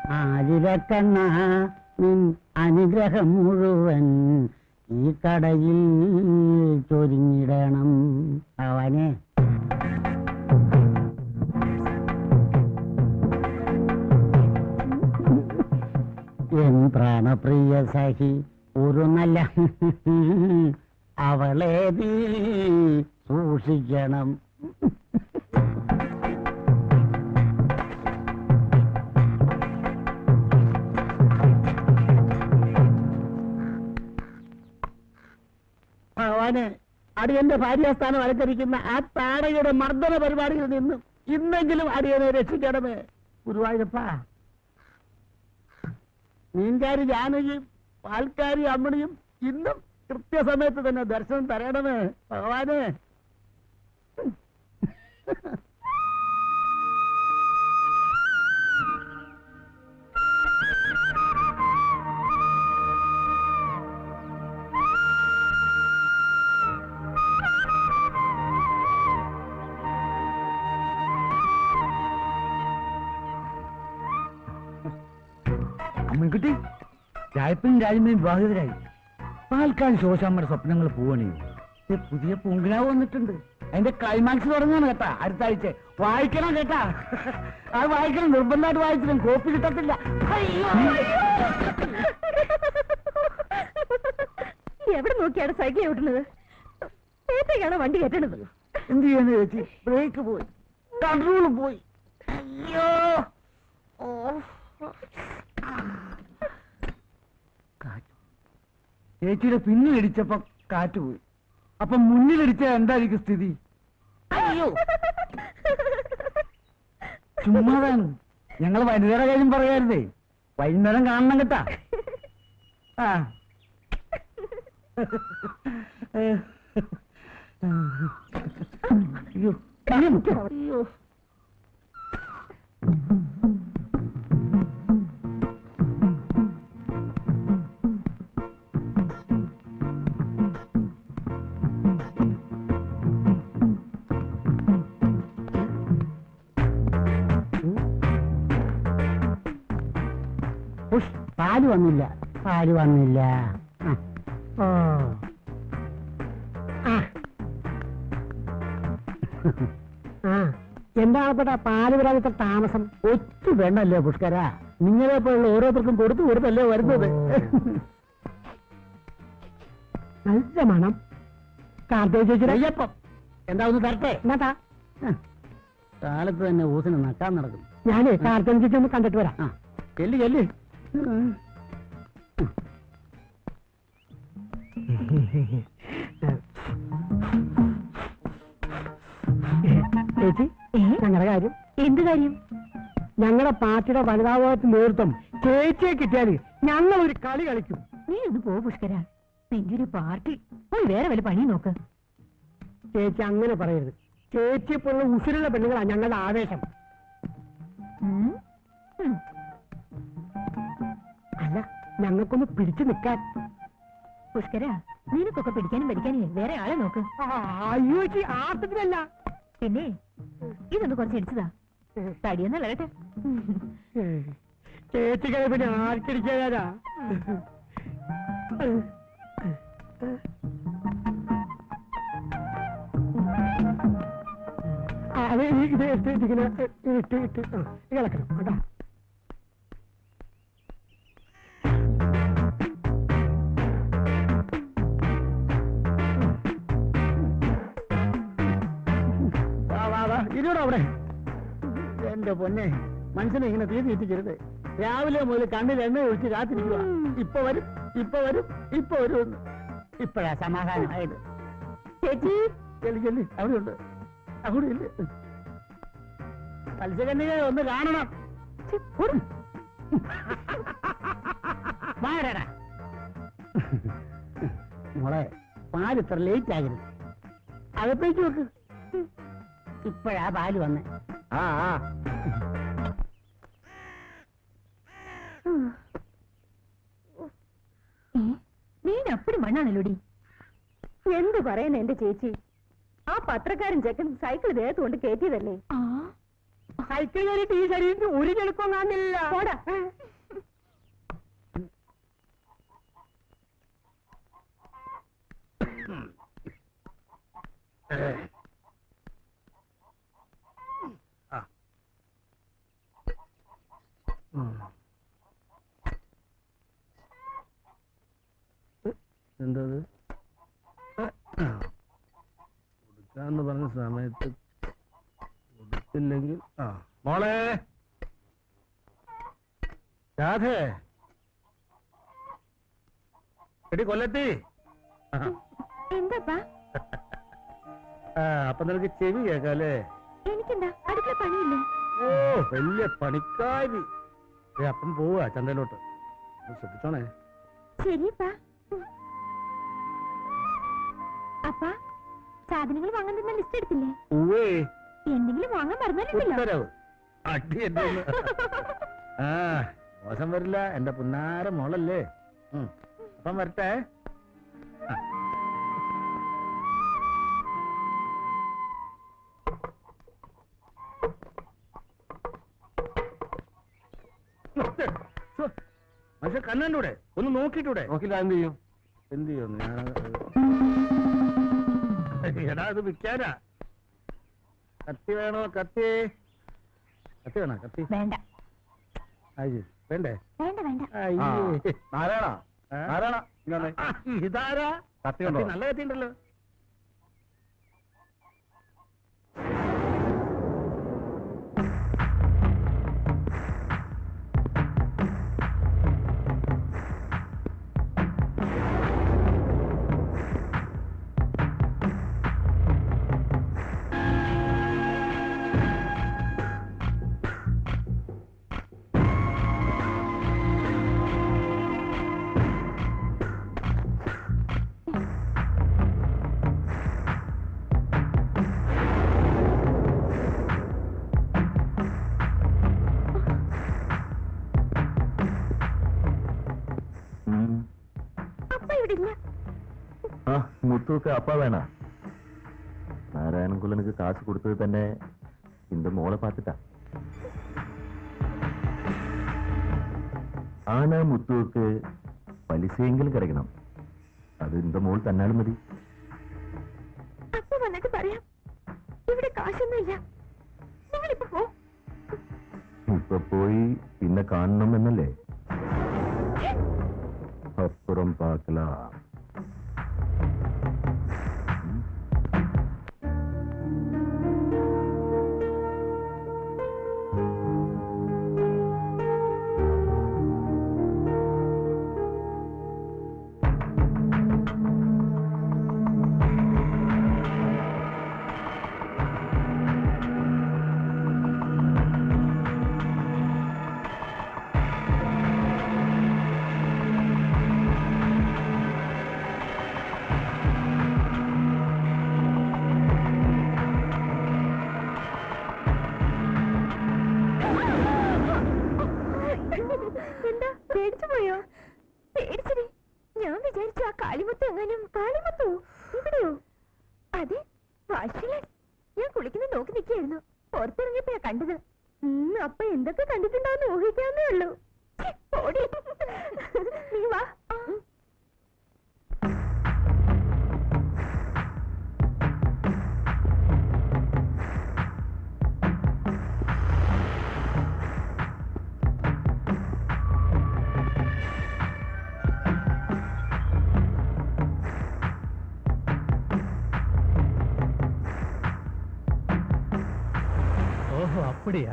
ആലിരക്കണ്ണ നിൻ അനുഗ്രഹം മുഴുവൻ ഈ കടയിൽ ചൊരിഞ്ഞിടണം അവനെ എൻ പ്രാണപ്രിയ സഖി ഒരു നല്ല അവളെ നീ സൂക്ഷിക്കണം ഭഗവാന് അടിയന്റെ ഭാര്യാസ്ഥാനം അലങ്കരിക്കുന്ന ആ താടയുടെ മർദ്ദന പരിപാടിയിൽ നിന്നും ഇന്നെങ്കിലും അടിയനെ രക്ഷിക്കണമേ ഗുരുവായൂരപ്പ മീൻകാരി ജാനകിയും പാൽക്കാരി അമ്മണിയും ഇന്നും കൃത്യസമയത്ത് തന്നെ ദർശനം തരണമേ ഭഗവാനെ അമ്മൻകുട്ടി രായപ്പനും രാജമ്മയും വിവാഹിതരായി പാൽക്കാട് ശോശാമ്മയുടെ സ്വപ്നങ്ങൾ പോവണേ പുതിയ പൂങ്കിനാവ് വന്നിട്ടുണ്ട് അതിന്റെ ക്ലൈമാക്സ് തുടങ്ങാണ് കേട്ടാ അടുത്ത ആഴ്ച വായിക്കണം കേട്ടാ അത് വായിക്കണം നിർബന്ധമായിട്ട് വായിച്ചിട്ടും കോപ്പി കിട്ടത്തില്ല എവിടെ നോക്കിയാണ് സൈക്കിൾ ഓട്ടുന്നത് നേരത്തേക്കാണ് വണ്ടി കയറ്റണത് എന്ത് ചെയ്യാന്ന് ചേച്ചി ബ്രേക്ക് പോയി കൺട്രോൾ പോയി അയ്യോ ഓ കാറ്റ് ചേച്ചിയുടെ പിന്നിലിടിച്ചപ്പോ കാറ്റ് പോയി അപ്പൊ മുന്നിലിടിച്ച എന്തായിരിക്കും സ്ഥിതി അയ്യോ ചുമ്മാതാണ് ഞങ്ങൾ വനിതയുടെ കാര്യം പറയാരുതേ വൈകുന്നേരം കാണണം കേട്ടാ ആ അയ്യോ അയ്യോ ഉഷ്, പാല് വന്നില്ല പാല് വന്നില്ല ആ. ഓ ആ. ആ എന്താണ് പെട്ട പാല് വരാൻ ഇത്ര താമസം ഒറ്റ വേണ്ടല്ലേ പുഷ്കര നിങ്ങളെ പോലുള്ള ഓരോരുത്തർക്കും കൊടുത്തു കൊടുത്തല്ലേ വരുന്നത് നല്ല മണം കാർത്തിക ചേച്ചി അയ്യപ്പം എന്താ ഒന്ന് തരട്ടെ എന്നാട്ടാ കാലത്ത് തന്നെ ഊസിന് നക്കാൻ നടക്കും ഞാനേ കാർത്തിക ചേച്ചി ഒന്ന് കണ്ടിട്ട് വരാം ആ ചെല്ലി ചെല്ലി ചേച്ചി ഞങ്ങളുടെ കാര്യം എന്ത് കാര്യം ഞങ്ങളുടെ പാർട്ടിയുടെ വനിതാഭവത്തിൽ നേതൃത്വം ചേച്ചിയെ കിട്ടിയാൽ ഞങ്ങൾ ഒരു കളി കളിക്കും നീ ഒന്ന് പോ പുഷ്കര നിന്റെ ഒരു പാർട്ടി പോയി വേറെ വല്ല പണി നോക്ക് ചേച്ചി അങ്ങനെ പറയരുത് ചേച്ചിയെ പോലുള്ള ഉസിരുള്ള പെണ്ണുങ്ങളാ ഞങ്ങളുടെ ആവേശം ഉം. ഉം. അല്ല ഞങ്ങൾക്കൊന്ന് പിടിച്ചു നിൽക്കാൻ പുഷ്കര നിനക്കൊക്കെ പിടിക്കാനും പഠിക്കാനും വേറെ ആളെ നോക്ക് അയ്യോ ചേച്ചി ആർത്തത്തിലല്ല പിന്നെ ഇതൊന്ന് കുറച്ച് ഇടിച്ചതാ തടിയൊന്നും ഇളകട്ടെ ചേച്ചിക്ക് പിന്നെ ആർക്കടിക്കാനാ അത് ഈ- ഇത് ഇട്ട് ഇതിങ്ങനെ ഇട്ട് ഇട്ട് ആ, ഇത് ഇളക്കണം കേട്ടോ വാ വാ വാ ഇരുവിടെ അവിടെ എന്റെ പൊന്നെ മനുഷ്യനെ ഇങ്ങനെ തീ തീറ്റിക്കരുത് രാവിലെ മുതൽ കണ്ണിൽ എണ്ണ ഒഴിച്ച് കാത്തിരിക്കുക ഇപ്പൊ വരും ഇപ്പൊ വരും ഇപ്പൊ വരും എന്ന്. ഇപ്പഴാ സമാധാനമായത് ചേച്ചി ചെല്ലി ചെല്ലി അവിടെ ഉണ്ട് അവിടെ ഇല്ല മത്സ്യകന്യകെ ഒന്ന് കാണണം ഛെ, ഓട്. വാരടാ മോളെ പാല് ഇത്ര ലേറ്റ് ആകരുത് അകത്തേക്ക് വെക്ക് ഇപ്പഴാ പാല് വന്നേ ആ ആ ഏ, നീ അപ്പടി മണ്ണാണല്ലോടി എന്ത് പറയുന്നു എന്റെ ചേച്ചി ആ പത്രക്കാരൻ ചെക്കൻ സൈക്കിൾ ദേഹത്ത് കൊണ്ട് കയറ്റിയതല്ലേ സൈക്കിൾ കയറിയിട്ട് ഈ ശരീരത്തിന് ഒരു ചെളുപ്പം കാണില്ല പോടാ ആ. ഉം. എന്തത് കൊടുക്കാന്ന് പറഞ്ഞ സമയത്ത് കൊടുത്തില്ലെങ്കിൽ ആ മോളെ രാധേ എടി കൊല്ലത്തി ആ. എന്താപ്പാ ആ അപ്പൊ നിനക്ക് ചെവി കേക്കാല്ലേ എനിക്കെന്താ അടുക്കള പണിയില്ലേ ഓ വലിയ പണിക്കാരി ഏ, അപ്പം പോവാ ചന്തയിലോട്ട് ഒന്ന് ശ്രദ്ധിച്ചോണേ ശരിയപ്പാ അപ്പാ സാധനങ്ങൾ വാങ്ങാൻ തന്ന ലിസ്റ്റ് എടുത്തില്ലേ ഉവ്വേ എന്തെങ്കിലും വാങ്ങാൻ മറന്നിട്ടുണ്ടല്ലോ ഉത്തരവ് അടി എന്റെ ഒന്ന്. ആ മോശം വരില്ല എന്റെ പുന്നാര മോളല്ലേ ഉം. അപ്പം വരട്ടെ ആ. ശ്ശോ, മനുഷ്യ കണ്ണൂടെ ഒന്ന് നോക്കിട്ടൂടെ നോക്കില്ല എന്ത് ചെയ്യും എന്ത് ചെയ്യുന്നു ഞാൻ എടാ അത് വിൽക്കാനാ കത്തി വേണോ കത്തി കത്തി വേണോ കത്തി വേണ്ട അയ്യോ വേണ്ടേ വേണ്ട വേണ്ട അയ്യേ. നാരായണ ആ? നാരായണ ഇങ്ങ് വന്നേ. ആ, ഇതാരാ കത്തി ഉണ്ടോ? നല്ല കത്തി ഉണ്ടല്ലോ അപ്പ ഇവിടെ ഇല്ല ആ മുത്തുക്ക് அப்பா வேணா நாராயணகுலனுக்கு காசு கொடுத்தது തന്നെ இந்த മോളെ பார்த்துட்டா ആന മുത്തുക്ക് പലിശയെങ്കിലും കിടക്കണം അത് இந்த മോൾ തന്നാലും മതി അപ്പ വന്നിട്ട് പറയാം ഇവിടെ കാശൊന്നുമില്ല നിങ്ങളിപ്പോ പോ ഇപ്പൊ പോയി പിന്നെ കാണണം എന്നല്ലേ അപ്പുറം പാക്കലാം എന്താ പേടിച്ചു പോയോ പേടിച്ചടി ഞാൻ വിചാരിച്ചു ആ കാളിമുത്ത് എങ്ങാനും കാളിമുത്തോ ഇവിടെയോ അതെ വാശിയിലാണ് ഞാൻ കുളിക്കുന്നത് നോക്കി നിൽക്കായിരുന്നു പുറത്തിറങ്ങിയപ്പോഴാ കണ്ടത് ഉം, അപ്പൊ എന്തൊക്കെ കണ്ടിട്ടുണ്ടോന്ന് ഊഹിക്കാന്നേ ഉള്ളൂ ഛെ, പോടി. നീ വാ ஓஹோ அப்படியா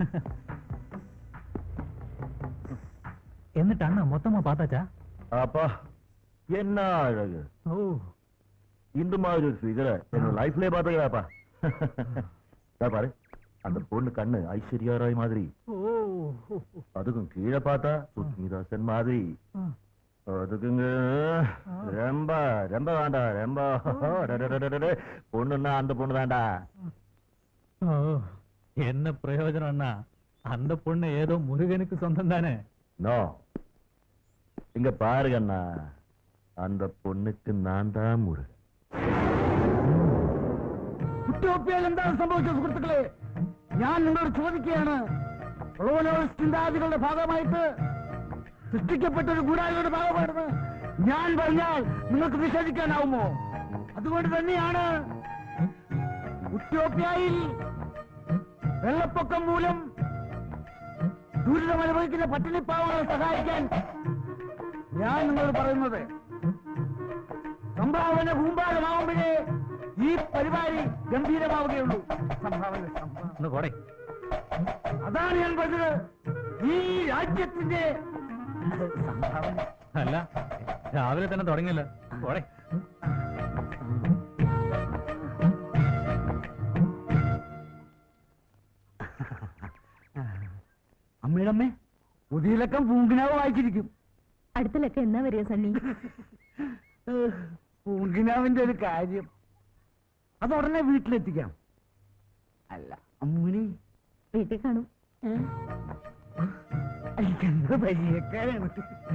എന്നിട്ട് അണ്ണ മൊത്തമാ பார்த்தாச்சா அப்பா என்ன அழகு ஓ இந்த மாதிரி ஒரு ஃபிகரை என்னோட லைஃப்லயே பாத்துக்கிறாப்பா பாரு அந்த பொண்ணு கண்ணு ஐஸ்வர்யா ராய் மாதிரி ஓ அதுக்கும் கீழே பார்த்தா சுஸ்மிதா சென் மாதிரி அதுக்குங்க ரொம்ப ரொம்ப வேண்டாம் ரொம்ப டடடடடடே. பொண்ணுன்னா அந்த பொண்ணு தான்டா ஓ என்ன பிரயோஜனம் அண்ணா அந்த பொண்ணு ஏதோ முருகனுக்கு சொந்தம் தானே நோ இங்க பாருங்க அண்ணா அந்த பொண்ணுக்கு நான் தான் முருகன் കുറ്റോപ്പിയാൽ എന്താണ് സംഭവിച്ചത് സുഹൃത്തുക്കളെ ഞാൻ നിങ്ങളോട് ചോദിക്കുകയാണ് കൊളോണിയൽ ചിന്താഗതികളുടെ ഭാഗമായിട്ട് സൃഷ്ടിക്കപ്പെട്ട ഒരു ഗൂഢാലിയുടെ ഭാഗമായിരുന്നു ഞാൻ പറഞ്ഞാൽ നിങ്ങൾക്ക് വിശ്വസിക്കാനാവുമോ അതുകൊണ്ട് തന്നെയാണ് ഉത്യോപ്യയിൽ വെള്ളപ്പൊക്കം മൂലം ദുരിതമനുഭവിക്കുന്ന പട്ടിണിപ്പാവങ്ങളെ സഹായിക്കാൻ ഞാൻ നിങ്ങളോട് പറയുന്നത് സംഭാവന ഭൂമ്പാലമാവുമ്പോഴേ ഈ പരിപാടി ഗംഭീരമാവുകയുള്ളൂ സംഭാവന സംഭാവന ഒന്ന് പോടെ അതാണ് ഞാൻ പറഞ്ഞത് ഈ രാജ്യത്തിന്റെ സംഭാവന അല്ല രാവിലെ തന്നെ തുടങ്ങിയല്ലോ പോടെ അമ്മയുടെ അമ്മേ പുതിയലക്കം പൂങ്കിനാവ് വായിച്ചിരിക്കും അടുത്തിലൊക്കെ എന്നാ വരിക സണ്ണി പൂങ്കിനാവിന്റെ ഒരു കാര്യം അത് ഉടനെ വീട്ടിലെത്തിക്കാം അല്ല അമ്മിണി വീട്ടിൽ കാണും എനിക്കെന്ത് പരിചയക്കാരാണ്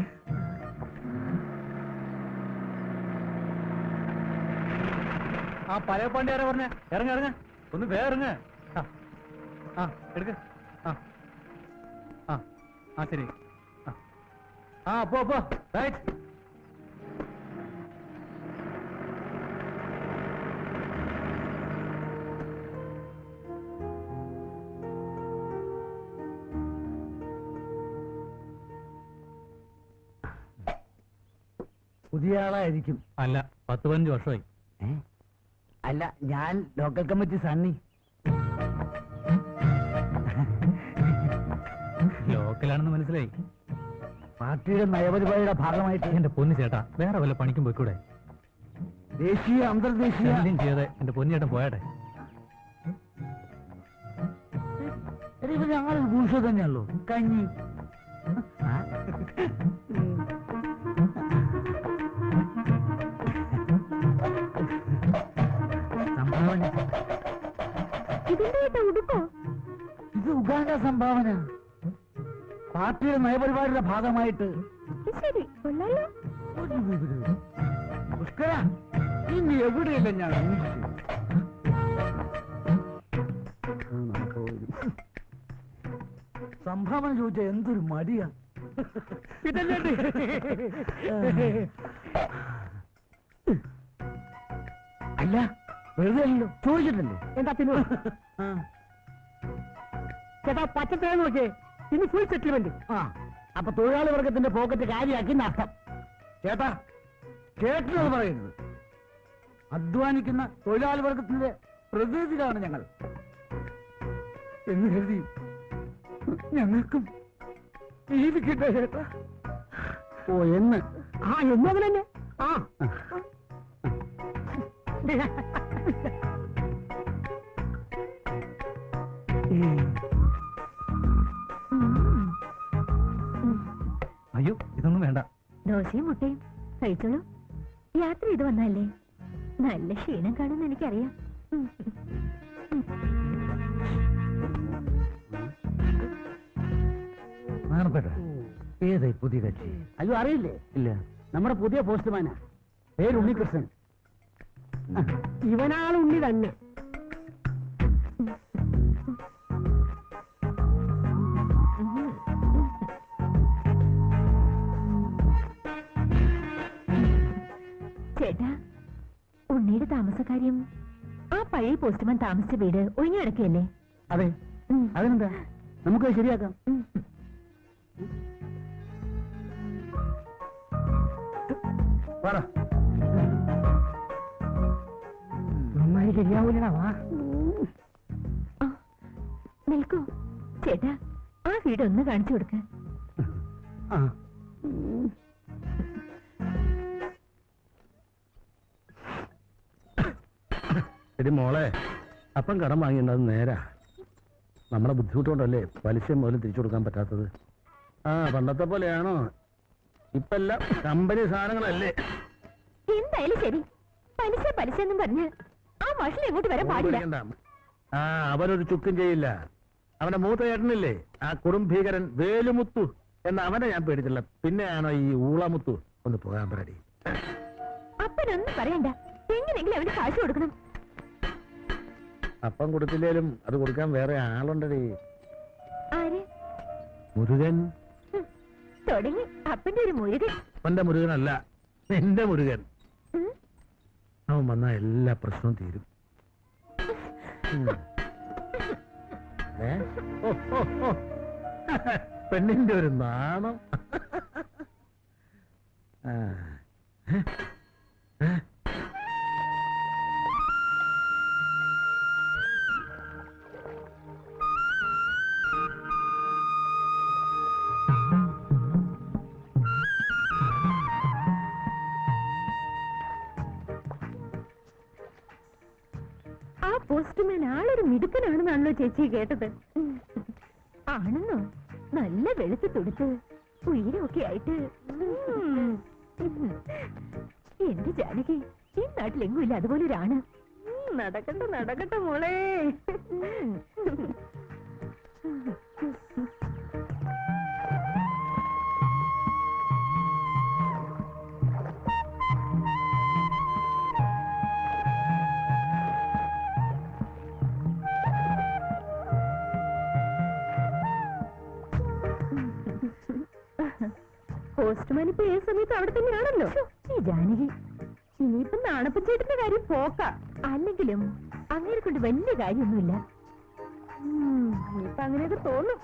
ആ പഴയ പാണ്ടി ആരാ പറഞ്ഞ ഇറങ്ങ ഇറങ്ങ ഒന്ന് വേ ഇറങ്ങ ആ, ആ എടുക്ക ആ ആ ആ ശരി ആ. ആ പോ പോ റൈറ്റ് പുതിയ ആളായിരിക്കും അല്ല പത്ത് പതിനഞ്ച് വർഷമായി ഏ? അല്ല ഞാൻ ലോക്കൽ കമ്മിറ്റി സണ്ണി ലോക്കലാണെന്ന് മനസ്സിലായി പാർട്ടിയുടെ നയപരിപാടിയുടെ ഭാഗമായിട്ട് എന്റെ പൊന്നു ചേട്ടാ വേറെ വല്ല പണിക്കും പോയിക്കൂടെ ദേശീയ അന്തർദേശീയ ശല്യം ചെയ്യാതെ എന്റെ പൊന്നിയേട്ടൻ പോയാട്ടെ എടീ, ഇത് ഞങ്ങളൊരു ഭൂഷ തന്നെയല്ലോ കഞ്ഞി ആ? സംഭാവന ഇതിന്റെ ഏട്ടാ ഉടുക്കോ ഇത് ഉഗാണ്ട സംഭാവന പാർട്ടിയുടെ നയപരിപാടിയുടെ ഭാഗമായിട്ട് ഇത് ശരി കൊള്ളാലോ ഒരു വിവരവും. പുഷ്കര ഇന്ന് എവിടെയല്ല ഞാൻ ഊഹിച്ചത്. സംഭാവന ചോദിച്ച എന്തൊരു മടിയാ അല്ല വെറുതെ അല്ലല്ലോ ചോദിച്ചിട്ടല്ലേ എന്താ പിന്നെ ചേട്ടാ പച്ചത്തേന്ന് നോക്കിയേ ഇനി ഫുൾ സെറ്റിൽമെന്റ് ആ അപ്പൊ തൊഴിലാളി വർഗത്തിന്റെ പോക്കറ്റ് കാര്യമാക്കി അർത്ഥം ചേട്ടാ കേട്ടത് പറയുന്നത് അധ്വാനിക്കുന്ന തൊഴിലാളി വർഗത്തിന്റെ പ്രതിനിധികളാണ് ഞങ്ങൾ എന്ന് കരുതി ഞങ്ങൾക്കും ജീവിക്കട്ടെ ചേട്ടാ ഓ എന്ന് ആ എന്നും അങ്ങനെ തന്നെ ആ അയ്യോ ഇതൊന്നും വേണ്ട ദോശയും മുട്ടയും കഴിച്ചോളൂ യാത്ര ചെയ്ത് വന്നല്ലേ നല്ല ക്ഷീണം കാണുമെന്ന് എനിക്കറിയാം ഉം. നാണപ്പെട്ട ഏതായി പുതിയ കക്ഷി അയ്യോ അറിയില്ലേ ഇല്ല നമ്മുടെ പുതിയ പോസ്റ്റ്മാനാ പേര് ഉണ്ണികൃഷ്ണൻ ഇവനാൾ ഉണ്ണി തന്നെ ചേട്ടാ ഉണ്ണിയുടെ താമസക്കാര്യം ആ പഴയ പോസ്റ്റ്മാൻ താമസിച്ച വീട് ഒഴിഞ്ഞു കിടക്കുകയല്ലേ അതെ ഉം. അതിനെന്താ നമുക്ക് ശരിയാക്കാം ഉം. പറ നന്നായി ശരിയാവൂലടാ വാ ആ, നിൽക്കൂ ചേട്ടാ ആ വീട് ഒന്ന് കാണിച്ചു കൊടുക്ക ആ എടി മോളെ അപ്പം കടം വാങ്ങിയത് നേരാ നമ്മളെ ബുദ്ധിമുട്ടുകൊണ്ടല്ലേ പലിശ മുതലും തിരിച്ചു കൊടുക്കാൻ പറ്റാത്തത് ആ പണ്ടത്തെ പോലെയാണോ ഇപ്പെല്ലാം കമ്പനി സാധനങ്ങളല്ലേ എന്തായാലും ശരി പലിശ പലിശ എന്നും പറഞ്ഞ് ആ മാഷിൽ എങ്ങോട്ട് വരാൻ പാടില്ല പേടിക്കണ്ട. ആ അവനൊരു ചുക്കും ചെയ്യില്ല അവന്റെ മൂത്ത ചേട്ടനില്ലേ ആ കുറും ഭീകരൻ വേലുമുത്തു എന്ന അവനെ ഞാൻ പേടിച്ചില്ല പിന്നെയാണോ ഈ ഊളമുത്തു ഒന്ന് പോകാൻ പറയടി അപ്പനൊന്നും പറയണ്ട എങ്ങനെയെങ്കിലും അവന് കാശ് കൊടുക്കണം അപ്പം കൊടുത്തില്ലേലും അത് കൊടുക്കാൻ വേറെ ആളുണ്ടടി ആര് മുരുകൻ ഹും, തുടങ്ങി അപ്പന്റെ ഒരു മുരുകൻ അവന്റെ മുരുകനല്ല നിന്റെ മുരുകൻ ഉം. അവൻ വന്നാൽ എല്ലാ പ്രശ്നവും തീരും ഉം. ഏ? ഓ, ഓ, ഓ. പെണ്ണിന്റെ ഒരു നാണം ആ. ഏ? ഏ? ആ പോസ്റ്റ്മാൻ ആളൊരു മിടുക്കനാണെന്നാണല്ലോ ചേച്ചി കേട്ടത് ആണെന്നോ നല്ല വെളുത്ത് തുടുത്ത് ഉയരമൊക്കെ ആയിട്ട് ഉം. എന്റെ ജാനകി ഈ നാട്ടിലെങ്ങും ഇല്ല അതുപോലെ ഒരാണ് നടക്കട്ടെ നടക്കട്ടെ മോളെ പോസ്റ്റ്മാൻ ഇപ്പൊ ഏത് സമയത്ത് അവിടെ തന്നെയാണല്ലോ ഈ ജാനകി ഇനിയിപ്പൊ നാണപ്പച്ചേട്ടന്റെ കാര്യം പോക്ക അല്ലെങ്കിലും അങ്ങനെ കൊണ്ട് വലിയ കാര്യമൊന്നുമില്ല ഉം, ഇനിയിപ്പൊ അങ്ങനെയൊക്കെ തോന്നും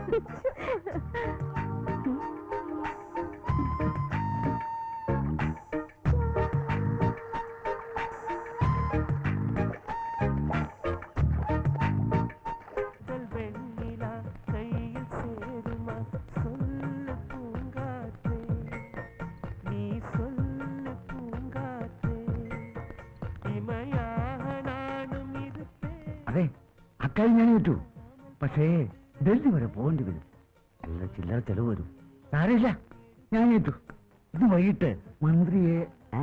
வெண்ணிலா கையில் சேருமா சொல்லு பூங்காற்றே நீ சொல்லு பூங்காற்றே இமையாக நானும் இருப்பேன் അതെ അക്കാര്യം ഞാൻ കേട്ടു പക്ഷേ ഡൽഹി വരെ പോകേണ്ടി വരും നല്ല ചില്ലറ ചെലവ് വരും സാരമില്ല ഞാൻ കേട്ടു ഇന്ന് വൈകിട്ട് മന്ത്രിയെ ഏ?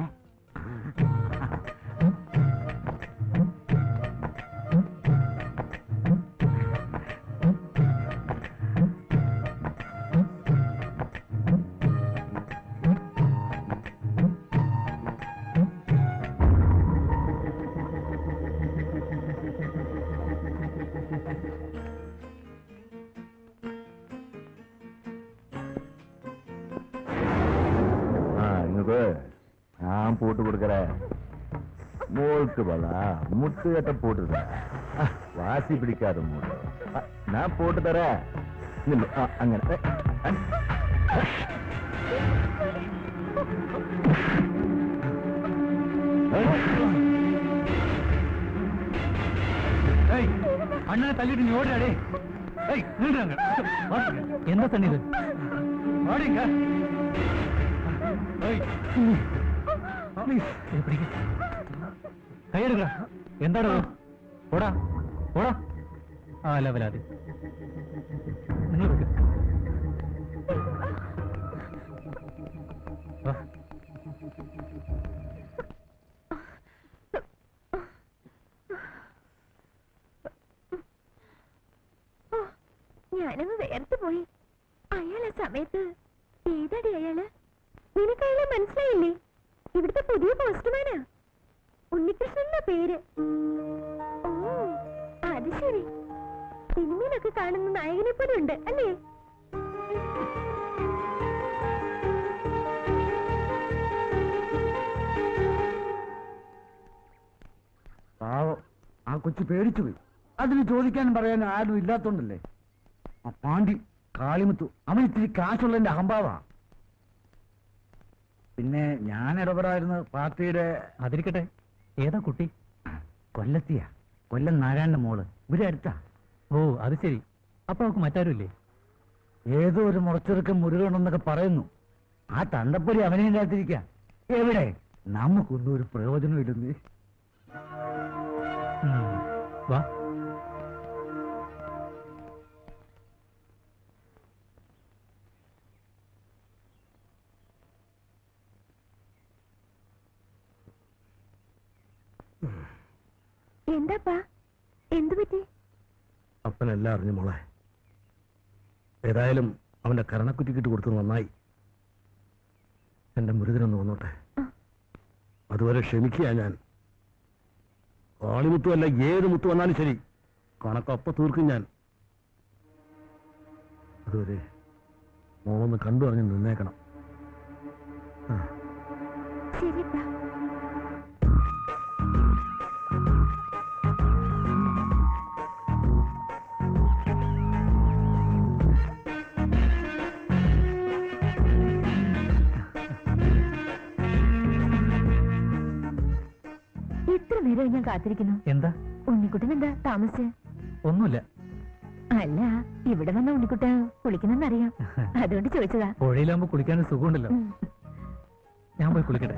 ஆ இங்க நான் போட்டு கொடுக்கறேன் மோளுக்கு பலா முட்டு கட்ட போட்டுருக்கேன் ஆ, வாசி பிடிக்காத மூடு ஆ, நான் போட்டு தரேன் நில்லு. ஆ, அங்கன ஏ, அ, ഏയ്, അണ്ണനെ തല്ലിട്ട് നീ ഓടിയാടേ ഏയ് നിൽക്കണ എന്താ തണ്ണി ഇത് ഓടിങ്ക കൈയെടുക്ക എന്താണ് ഓടാ ഓടാ ആ ലെവലാതി നിങ്ങൾ വെക്ക് വാ. ഓ, ഞാനങ്ങ് വേർത്ത് പോയി അയാൾ ആ സമയത്ത് ഏതാടി അയാള് നിനക്ക് അയാളെ മനസ്സിലായില്ലേ ഇവിടുത്തെ പുതിയ പോസ്റ്റ്മാനാ ഉണ്ണികൃഷ്ണൻ എന്നാ പേര് ഓ അത് ശരി സിനിമയിലൊക്കെ കാണുന്ന നായകനെ പോലെ ഉണ്ട് അല്ലേ പാവം ആ കൊച്ചു പേടിച്ചു പോയി അതിന് ചോദിക്കാനും പറയാനും ആരും ഇല്ലാത്തോണ്ടല്ലേ ആ പാണ്ടി കാളിമുത്തു അവൻ ഇത്തിരി കാശുള്ളതിന്റെ അഹംഭാവാ പിന്നെ ഞാൻ ഇടപെടായിരുന്നു പാർട്ടിയുടെ അതിരിക്കട്ടെ ഏതാ കുട്ടി കൊല്ലത്തിയാ കൊല്ലം നാരായണന്റെ മോള് ഇവിടെ അടുത്താ ഓ അത് ശരി അപ്പൊ അവൾക്ക് മറ്റാരും ഇല്ലേ ഏതോ ഒരു മുറച്ചെറുക്കം മുരുകണമെന്നൊക്കെ പറയുന്നു ആ തണ്ടപ്പൊരി അവനെ ഇല്ലാത്തിരിക്ക എവിടെ നമുക്കൊന്നും ഒരു പ്രയോജനം ഇല്ലെന്ന് ഉം. വാ എന്താപ്പാ എന്തു പറ്റി അപ്പനെല്ലാം അറിഞ്ഞു മോളെ ഏതായാലും അവന്റെ കരണക്കുറ്റിക്കിട്ട് കൊടുത്തത് നന്നായി എന്റെ മുരുകനൊന്ന് വന്നോട്ടെ അതുവരെ ക്ഷമിക്കുക ഞാൻ കാളിമുത്തു അല്ല ഏത് മുത്തു വന്നാലും ശരി കണക്കപ്പ തീർക്കും ഞാൻ അതുവരെ മോളൊന്ന് കണ്ടു അറിഞ്ഞ് നിന്നേക്കണം ആ ശരിപ്പാ നേരമായി ഞാൻ കാത്തിരിക്കുന്നു എന്താ ഉണ്ണിക്കുട്ടൻ എന്താ താമസിച്ച് ഒന്നുമില്ല അല്ല ഇവിടെ വന്ന ഉണ്ണിക്കുട്ട കുളിക്കുന്നെന്നറിയാം അതുകൊണ്ട് ചോദിച്ചതാ പുഴയിലാകുമ്പോ കുളിക്കാൻ സുഖമുണ്ടല്ലോ ഉം. ഞാൻ പോയി കുളിക്കട്ടെ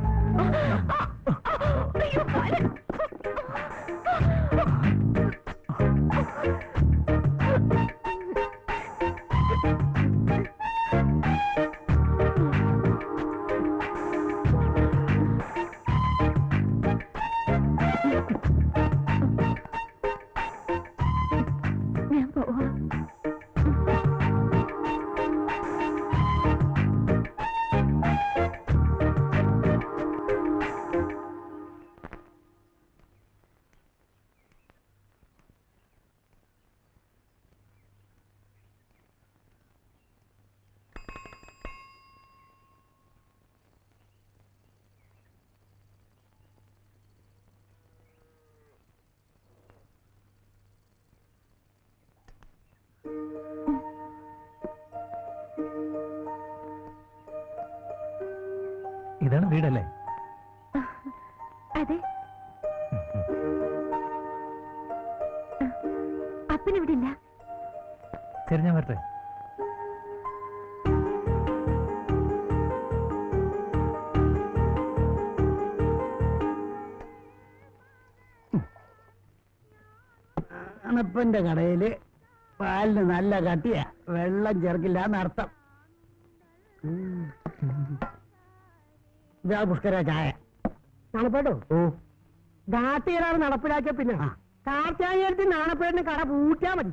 അയ്യോ, കാല്. ഞാൻ പോവാ ഇതാണ് വീടല്ലേ അതെ അപ്പനിവിടെ ഇല്ല ശരി ഞാൻ വരട്ടെ അണപ്പന്റെ കടയില് പാലിന് നല്ല കട്ടിയ വെള്ളം ചേർക്കില്ല എന്നർത്ഥം ഇതാ പുഷ്കര ചായ നാണപ്പേട്ടോ ഓ ദാത്തിയറാണ് നടപ്പിലാക്കിയ പിന്നെ കാർച്ചായത്തിൽ നാണപ്പേടിന് കട പൂട്ടിയാ മതി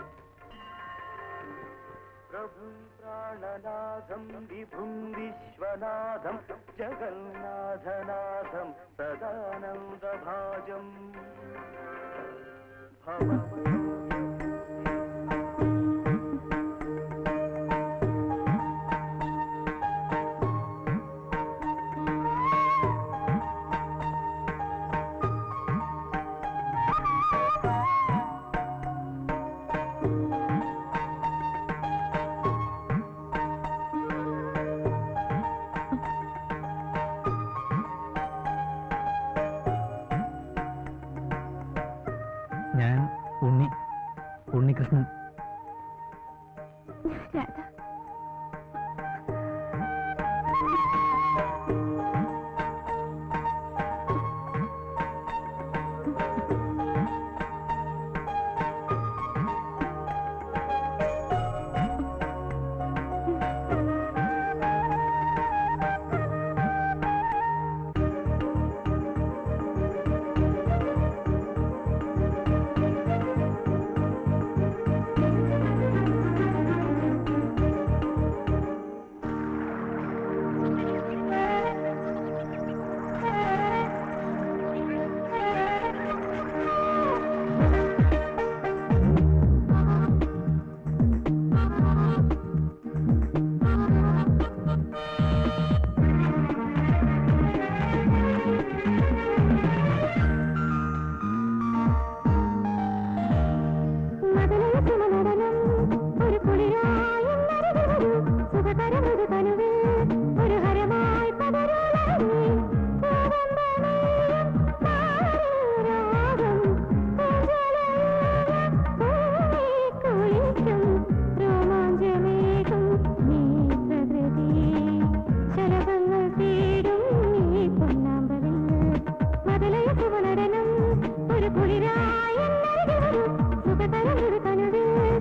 प्रभुं प्राणनाथं विभुं विश्वनाथं जगन्नाथनाथं सदानन्दभाजम् भव ഞാൻ ഉണ്ണി ഉണ്ണികൃഷ്ണൻ രാധ ഒരു കുളിരായി സുഖകരമൊരു തനുവിൽ ഒരു ഹരമായി പകരാനേ ശലഭങ്ങൾ തേടും ഈ പൊന്നാമ്പലിൽ മതലയ സുവനടനം ഒരു കുളിരായി സുഖതരം ഒരു കനുവിൽ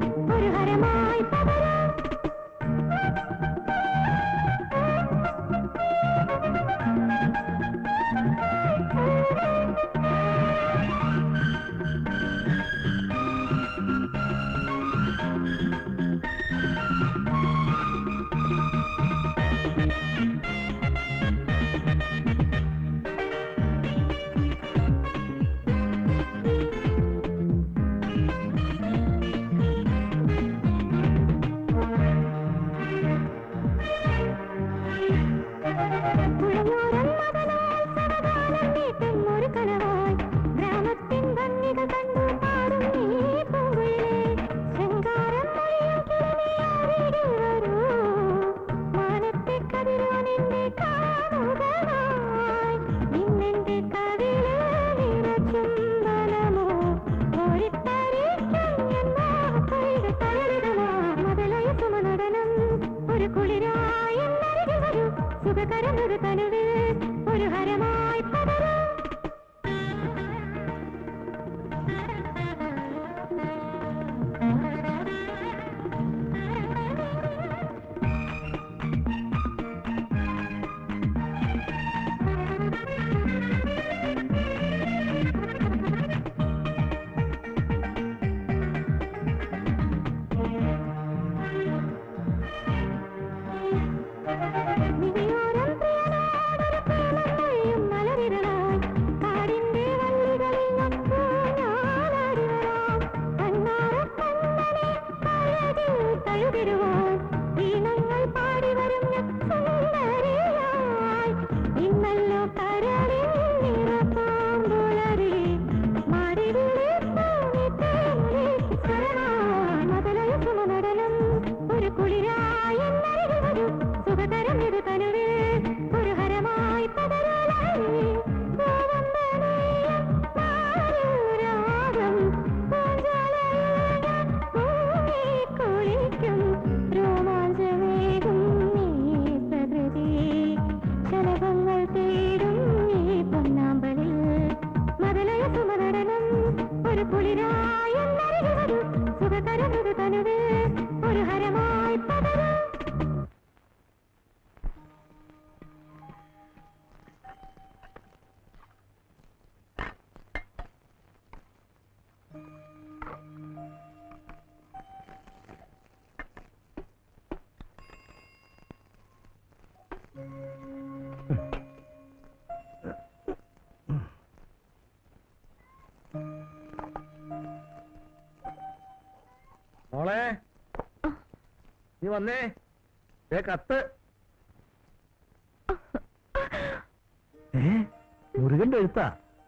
സുഖകരമൊരു തനുവിൽ ഒരു ഹരമായി പടരും നിധിയോരം പ്രിയനാടൊരു പ്രേമമൊഴിയും മലരിതളായി കാടിന്റെ വള്ളികളിൽ നട്ടു ഞാനാടി വരാം. കണ്ണാറക്കണ്ണനെ അഴകിൽ തഴുകിടുവാൻ ഈണങ്ങൾ പാടി വരും ഞാൻ സുന്ദരിയായി. ഇന്നല്ലോ കരളിൽ നിറപ്പാമ്പുലരി മാറിവിളിപ്പൂവിട്ടേനുലി സ്വരമായി മതലയ സുമനടനം ഒരു കുളിരായി എന്നരികിൽ വരൂ സുഖകരം ഇത് തനുവിൽ ഒരു ഹരമായി പടരലായി ഗോവമ്പനീയം മാരൂരാഗം പൂഞ്ചാലയിൽ ഞാൻ മുങ്ങിക്കുളിക്കും രോമാഞ്ചമേകും ഈ പ്രകൃതി ശലഭങ്ങൾ തേടും ഈ പൊന്നാമ്പലിൽ മതലയ സുമനടനം ഒരു കുളിരായി എന്നരികിൽ വരൂ സുഖകരം ഇത് തനുവിൽ ഒരു ഹരമായി പടരും മോളെ നീ വന്നേ ദേ കത്ത് ഏ മുരുകന്റെ എഴുത്താ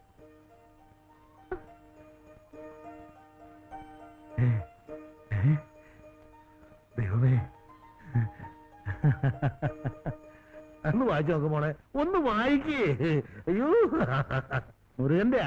ഏ, ഏ, ദൈവമേ ഒന്ന് വായിച്ചു നോക്ക് മോളെ ഒന്ന് വായിക്കേ അയ്യോ മുരുകന്റെ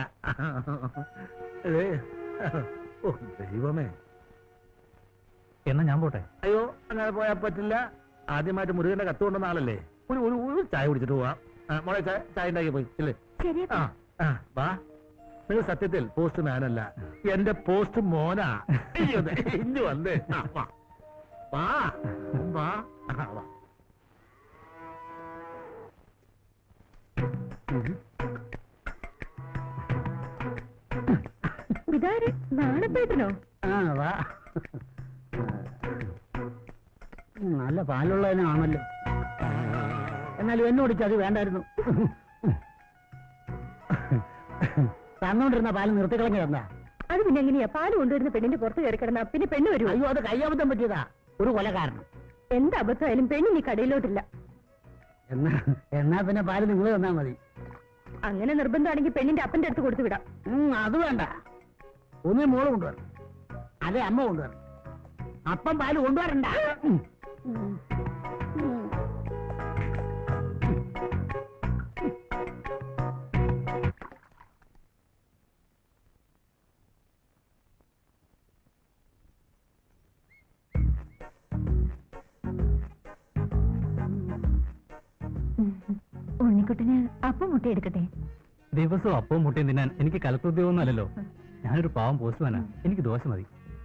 ഓ ദൈവമേ എന്നാ ഞാൻ പോട്ടെ അയ്യോ അങ്ങനെ പോയാൽ പറ്റില്ല ആദ്യമായിട്ട് മുരുകന്റെ കത്ത് കൊണ്ടുവന്ന ആളല്ലേ ഒരു ഒരു ഒരു ചായ കുടിച്ചിട്ട് പോവാം ആ, മോളെ ചായ ചായ ഉണ്ടാക്കി പോയി ഇല്ലേ ശരി ആ ആ വാ നിങ്ങൾ സത്യത്തിൽ പോസ്റ്റ് മാനല്ല എന്റെ പോസ്റ്റ് മോനാ അയ്യോ, ദേ, ഇഞ്ഞ് വന്നേ ആ, വാ വാ വാ ആ, വാ ഇതാര് നാണപ്പേട്ടനോ ആ വാ ഉം, നല്ല പാലുള്ളതിനാണല്ലോ എന്നാലും എന്നോട് അത് വേണ്ടായിരുന്നു തന്നോണ്ടിരുന്ന പാല് നിർത്തിക്കളഞ്ഞ എന്താ അത് പിന്നെ എങ്ങനെയാ പാല് കൊണ്ടുവരുന്ന പെണ്ണിന്റെ പുറത്ത് കയറി കിടന്ന പിന്നെ പെണ്ണ് വരുമോ അയ്യോ അത് കയ്യാബദ്ധം പറ്റിയതാ ഒരു കൊല കാരണം എന്ത് അബദ്ധമായാലും പെണ്ണ് നീ കടയിലോട്ടില്ല എന്നാ എന്നാ പിന്നെ പാല് നിങ്ങൾ തന്നാ മതി അങ്ങനെ നിർബന്ധമാണെങ്കിൽ പെണ്ണിന്റെ അപ്പന്റെ അടുത്ത് കൊടുത്തു വിടാം ഉം, അത് വേണ്ട ഒന്നേ മോള് കൊണ്ടുവരണം അതെ അമ്മ കൊണ്ടുവരണം അപ്പം പാല് കൊണ്ടുവരണ്ട ഉം. ഉം. ഉം. ഉണ്ണിക്കുട്ടിന് അപ്പം മുട്ട എടുക്കട്ടെ ദിവസവും അപ്പവും മുട്ടയും തിന്നാൻ എനിക്ക് കലക്ടോദ്യോഗമൊന്നും അല്ലല്ലോ ഞാനൊരു പാവം പോസ്റ്റ്മാനാ എനിക്ക് ദോശ മതി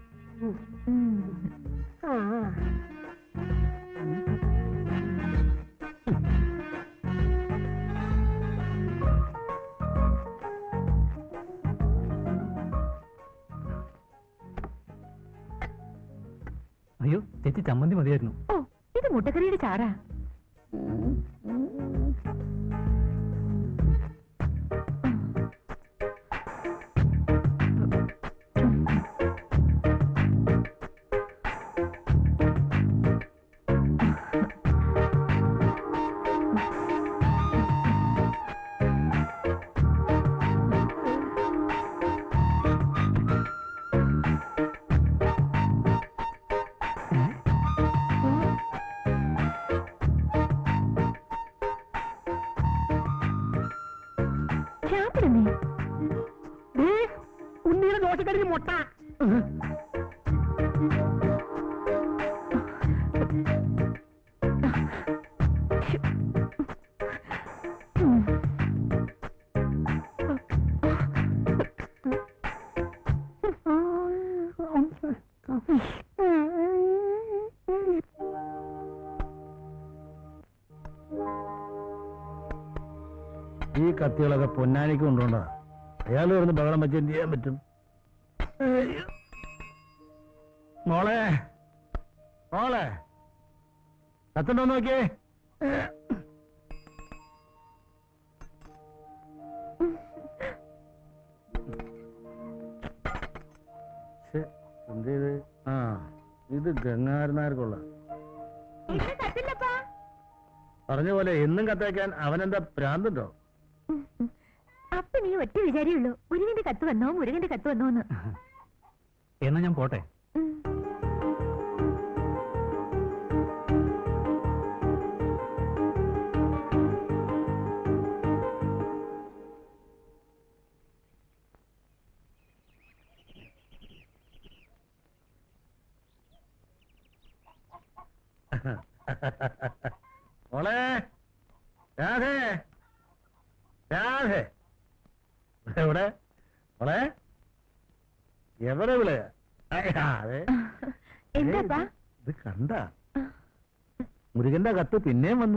ആ അയ്യോ ചേച്ചി ചമ്മന്തി മതിയായിരുന്നു ഓ ഇത് മുട്ടക്കറിയുടെ ചാറാ ചാപ്പിടുന്നേ ഉണ്ണിയുടെ ദോശക്കരിക്ക് മുട്ട കത്തികളൊക്കെ പൊന്നാനിക്ക് കൊണ്ടുപോണ്ടാ അയാൾ വരുന്ന ബഹളം വെച്ച് എന്ത് ചെയ്യാൻ പറ്റും അയ്യോ. മോളെ മോളെ കത്തുണ്ടോ നോക്കിയേ ശ്ശെ, എന്ത് ചെയ്ത് ആ ഇത് ഗംഗാരനാർക്കുള്ള ഇന്ന് കത്തില്ലപ്പാ പറഞ്ഞ പോലെ എന്നും കത്തേക്കാൻ അവനെന്താ പ്രാന്തുണ്ടോ അപ്പൊ നീ ഒറ്റ വിചാരിയുള്ളൂ മുരുകന്റെ കത്ത് വന്നോ മുരുകന്റെ കത്ത് വന്നോന്ന് എന്നാ ഞാൻ പോട്ടെ ഉം. മോളെ രാധേ രാധേ എവിടെ മോളെ എവിടെ വിള അതെ എന്താപ്പാ ഇത് കണ്ട മുരുകന്റെ കത്ത് പിന്നെയും വന്നു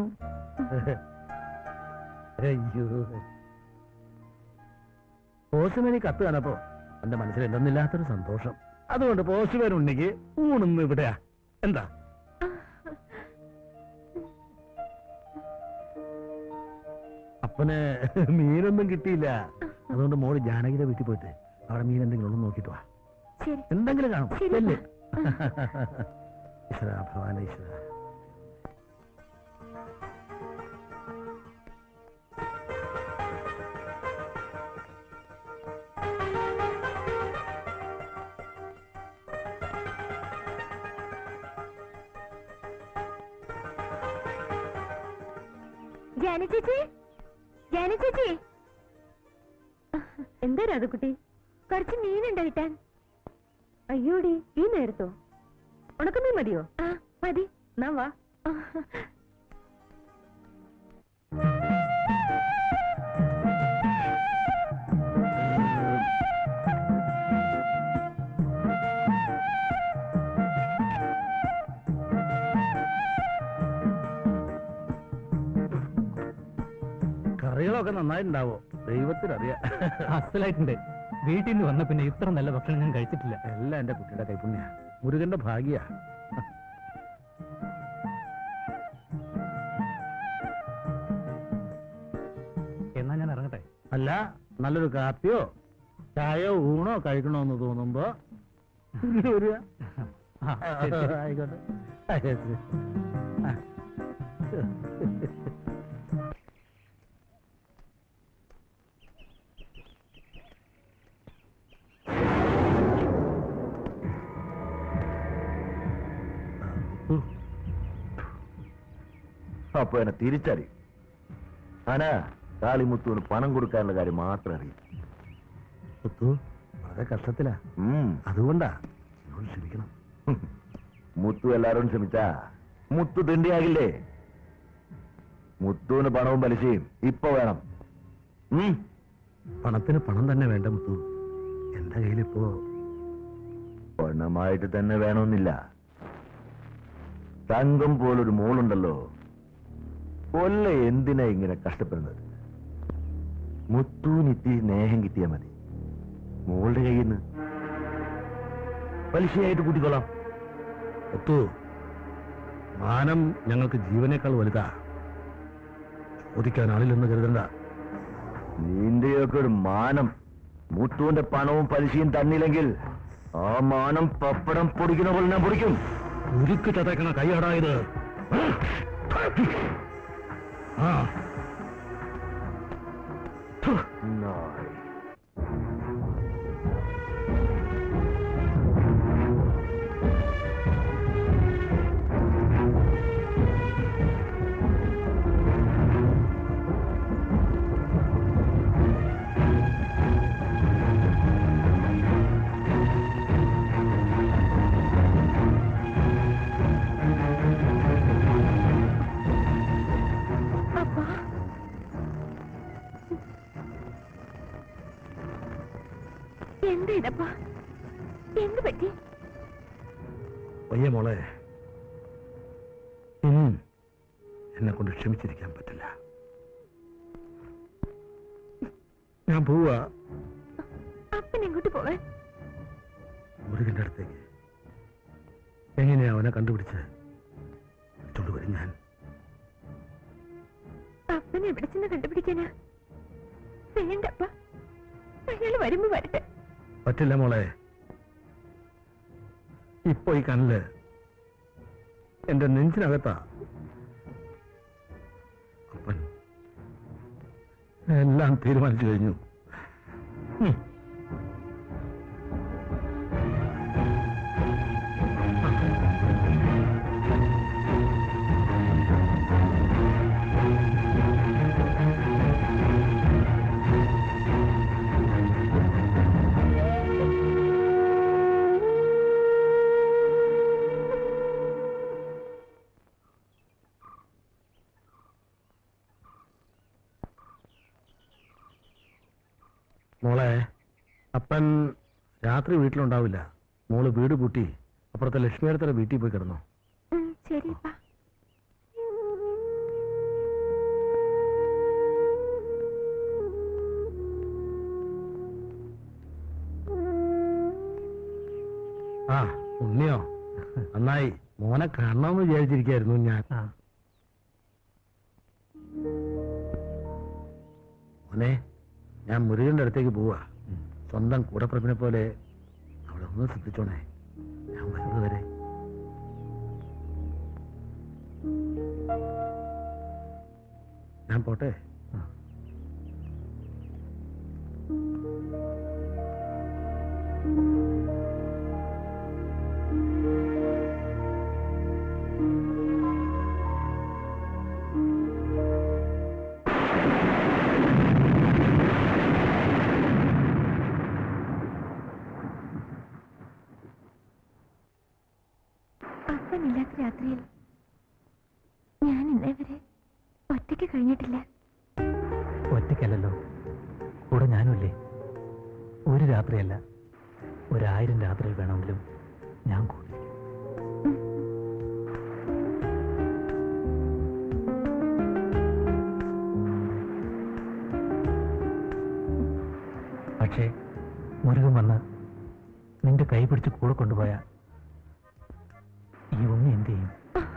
അയ്യോ പോസ്റ്റ്മാനി കത്ത് കാണപ്പോ എന്റെ മനസ്സിൽ എന്തെന്നില്ലാത്തൊരു സന്തോഷം അതുകൊണ്ട് പോസ്റ്റ്മാൻ ഉണ്ടെങ്കിൽ ഊണുന്നു ഇവിടെയാ എന്താ അപ്പന് മീനൊന്നും കിട്ടിയില്ല അതുകൊണ്ട് മോള് ജാനകിയുടെ വീട്ടിൽ പോയിട്ട് അവിടെ മീൻ എന്തെങ്കിലും ഉള്ളു നോക്കിട്ട് വാ ശരി എന്തെങ്കിലും കാണും ശരി, ചെല്ല്. അപ്പാ. ഈശ്വര ഭഗവാന ഈശ്വര ജാന ചേച്ചി ജാന ചേച്ചി എന്താ രാധക്കുട്ടി കുറച്ച് മീനുണ്ടോ കിട്ടാൻ അയ്യോടി ഈ നേരത്തോ ഉണക്കമീൻ മതിയോ ആ മതി എന്നാ വാ കറികളൊക്കെ നന്നായിട്ടുണ്ടാവോ ദൈവത്തിനറിയാം അസലായിട്ടുണ്ട് വീട്ടിൽ നിന്ന് വന്ന പിന്നെ ഇത്ര നല്ല ഭക്ഷണം ഞാൻ കഴിച്ചിട്ടില്ല എല്ലാം എന്റെ കുട്ടിയുടെ കൈപ്പുണ്യ മുരുകന്റെ ഭാഗ്യ എന്നാ ഞാൻ ഇറങ്ങട്ടെ അല്ല നല്ലൊരു കാപ്പിയോ ചായയോ ഊണോ കഴിക്കണമെന്ന് തോന്നുമ്പോ ഇങ്ങ് വരിക ആ, ശരി, ശരി. ആയിക്കോട്ടെ ആ, ശരി. ആ. അപ്പൊ എന്നെ തിരിച്ചറിയും ആനാ കാളിമുത്തുവിന് പണം കൊടുക്കാനുള്ള കാര്യം മാത്രം അറിയും മുത്തു വളരെ കഷ്ടത്തിലാ ഉം. അതുകൊണ്ടാ എന്നോട് ക്ഷമിക്കണം മുത്തു എല്ലാരോടും ക്ഷമിച്ചാ മുത്തു തിണ്ടിയാകില്ലേ മുത്തുവിന് പണവും പലിശയും ഇപ്പൊ വേണം ഉം. പണത്തിന് പണം തന്നെ വേണ്ട മുത്തു എന്റെ കയ്യിലിപ്പോ പണമായിട്ട് തന്നെ വേണമെന്നില്ല തങ്കം പോലൊരു മോളുണ്ടല്ലോ കൊല്ല എന്തിനാ ഇങ്ങനെ കഷ്ടപ്പെടുന്നത് മുത്തൂന് ഇത്തിരി സ്നേഹം കിട്ടിയാ മതി മോളുടെ കയ്യിൽ നിന്ന് പലിശയായിട്ട് കൂട്ടിക്കൊള്ളാം മുത്തു മാനം ഞങ്ങൾക്ക് ജീവനേക്കാൾ വലുതാ ചോദിക്കാൻ ആളില്ലെന്ന് കരുതണ്ട നിന്റെയൊക്കെ ഒരു മാനം മുത്തുവിന്റെ പണവും പലിശയും തന്നില്ലെങ്കിൽ ആ മാനം പപ്പടം പൊടിക്കുന്ന പോലെ ഞാൻ പൊടിക്കും ഉരുക്ക് ചതക്കണ കൈയടായത് ആ നായ്. അപ്പാ എന്താ ഇതപ്പാ എന്ത് പറ്റി വയ്യ മോളെ ഇനിയും എന്നെ കൊണ്ട് ക്ഷമിച്ചിരിക്കാൻ പറ്റില്ല ഞാൻ പോവാ അപ്പൻ എങ്ങോട്ട് പോവാൻ മുരുകന്റെ അടുത്തേക്ക് എങ്ങനെയാ അവനെ കണ്ടുപിടിച്ച് വിളിച്ചോണ്ട് വരും ഞാൻ അപ്പനെ എവിടെ ചെന്ന് കണ്ടുപിടിക്കാനാ വേണ്ടപ്പ അയാൾ വരുമ്പോ വരട്ടെ പറ്റില്ല മോളെ ഇപ്പൊ ഈ കനല് എന്റെ നെഞ്ചിനകത്താ അപ്പൻ എല്ലാം തീരുമാനിച്ചു കഴിഞ്ഞു ഉം. മോളെ അപ്പൻ രാത്രി വീട്ടിലുണ്ടാവില്ല മോള് വീട് പൂട്ടി അപ്പുറത്തെ ലക്ഷ്മിയടുത്തര വീട്ടിൽ പോയി കിടന്നു ഉം, ശരിപ്പാ ആ ഉണ്ണിയോ നന്നായി മോനെ കാണണമെന്ന് വിചാരിച്ചിരിക്കായിരുന്നു ഞാൻ മോനെ ഞാൻ മുരുകന്റെ അടുത്തേക്ക് പോവാ സ്വന്തം കൂടപ്പിറപ്പിനെ പോലെ അവളെ ഒന്ന് ശ്രദ്ധിച്ചോണേ ഞാൻ വരുന്നത് വരെ ഞാൻ പോട്ടെ അപ്പനില്ലാത്ത രാത്രിയിൽ ഞാൻ ഇന്നേ വരെ ഒറ്റയ്ക്ക് കഴിഞ്ഞിട്ടില്ല ഒറ്റയ്ക്കല്ലല്ലോ കൂടെ ഞാനുമില്ലേ ഒരു രാത്രിയല്ല ഒരായിരം രാത്രിയിൽ വേണമെങ്കിലും ഞാൻ കൂടിയിരിക്കും പക്ഷേ മുരുകൻ വന്ന് നിന്റെ കൈ പിടിച്ച് കൂടെ കൊണ്ടുപോയ ഈ ഉണ്ണി എന്ത് ചെയ്യും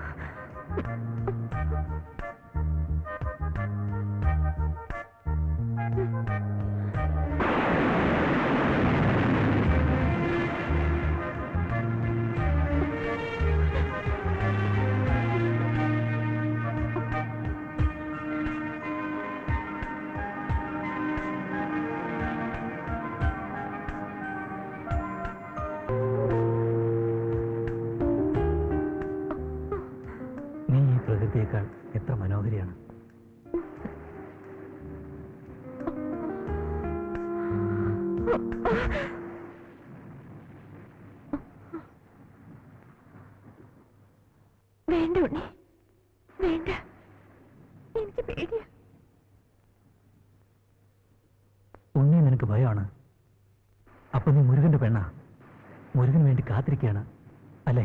നീ ഈ പ്രകൃതിയേക്കാൾ എത്ര മനോഹരിയാണ് വേണ്ട ഉണ്ണി വേണ്ട എനിക്ക് പേടിയാ ഉണ്ണി നിനക്ക് ഭയമാണ് അപ്പൊ നീ മുരുകന്റെ പെണ്ണാ മുരുകന് വേണ്ടി കാത്തിരിക്കുകയാണ് അല്ലേ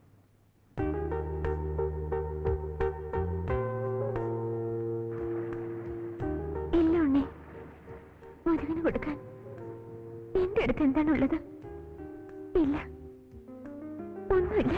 ഇല്ല ഉണ്ണി മുരുകന് കൊടുക്കാൻ എന്റെ അടുത്ത് എന്താണുള്ളത് ഇല്ല ഒന്നുമില്ല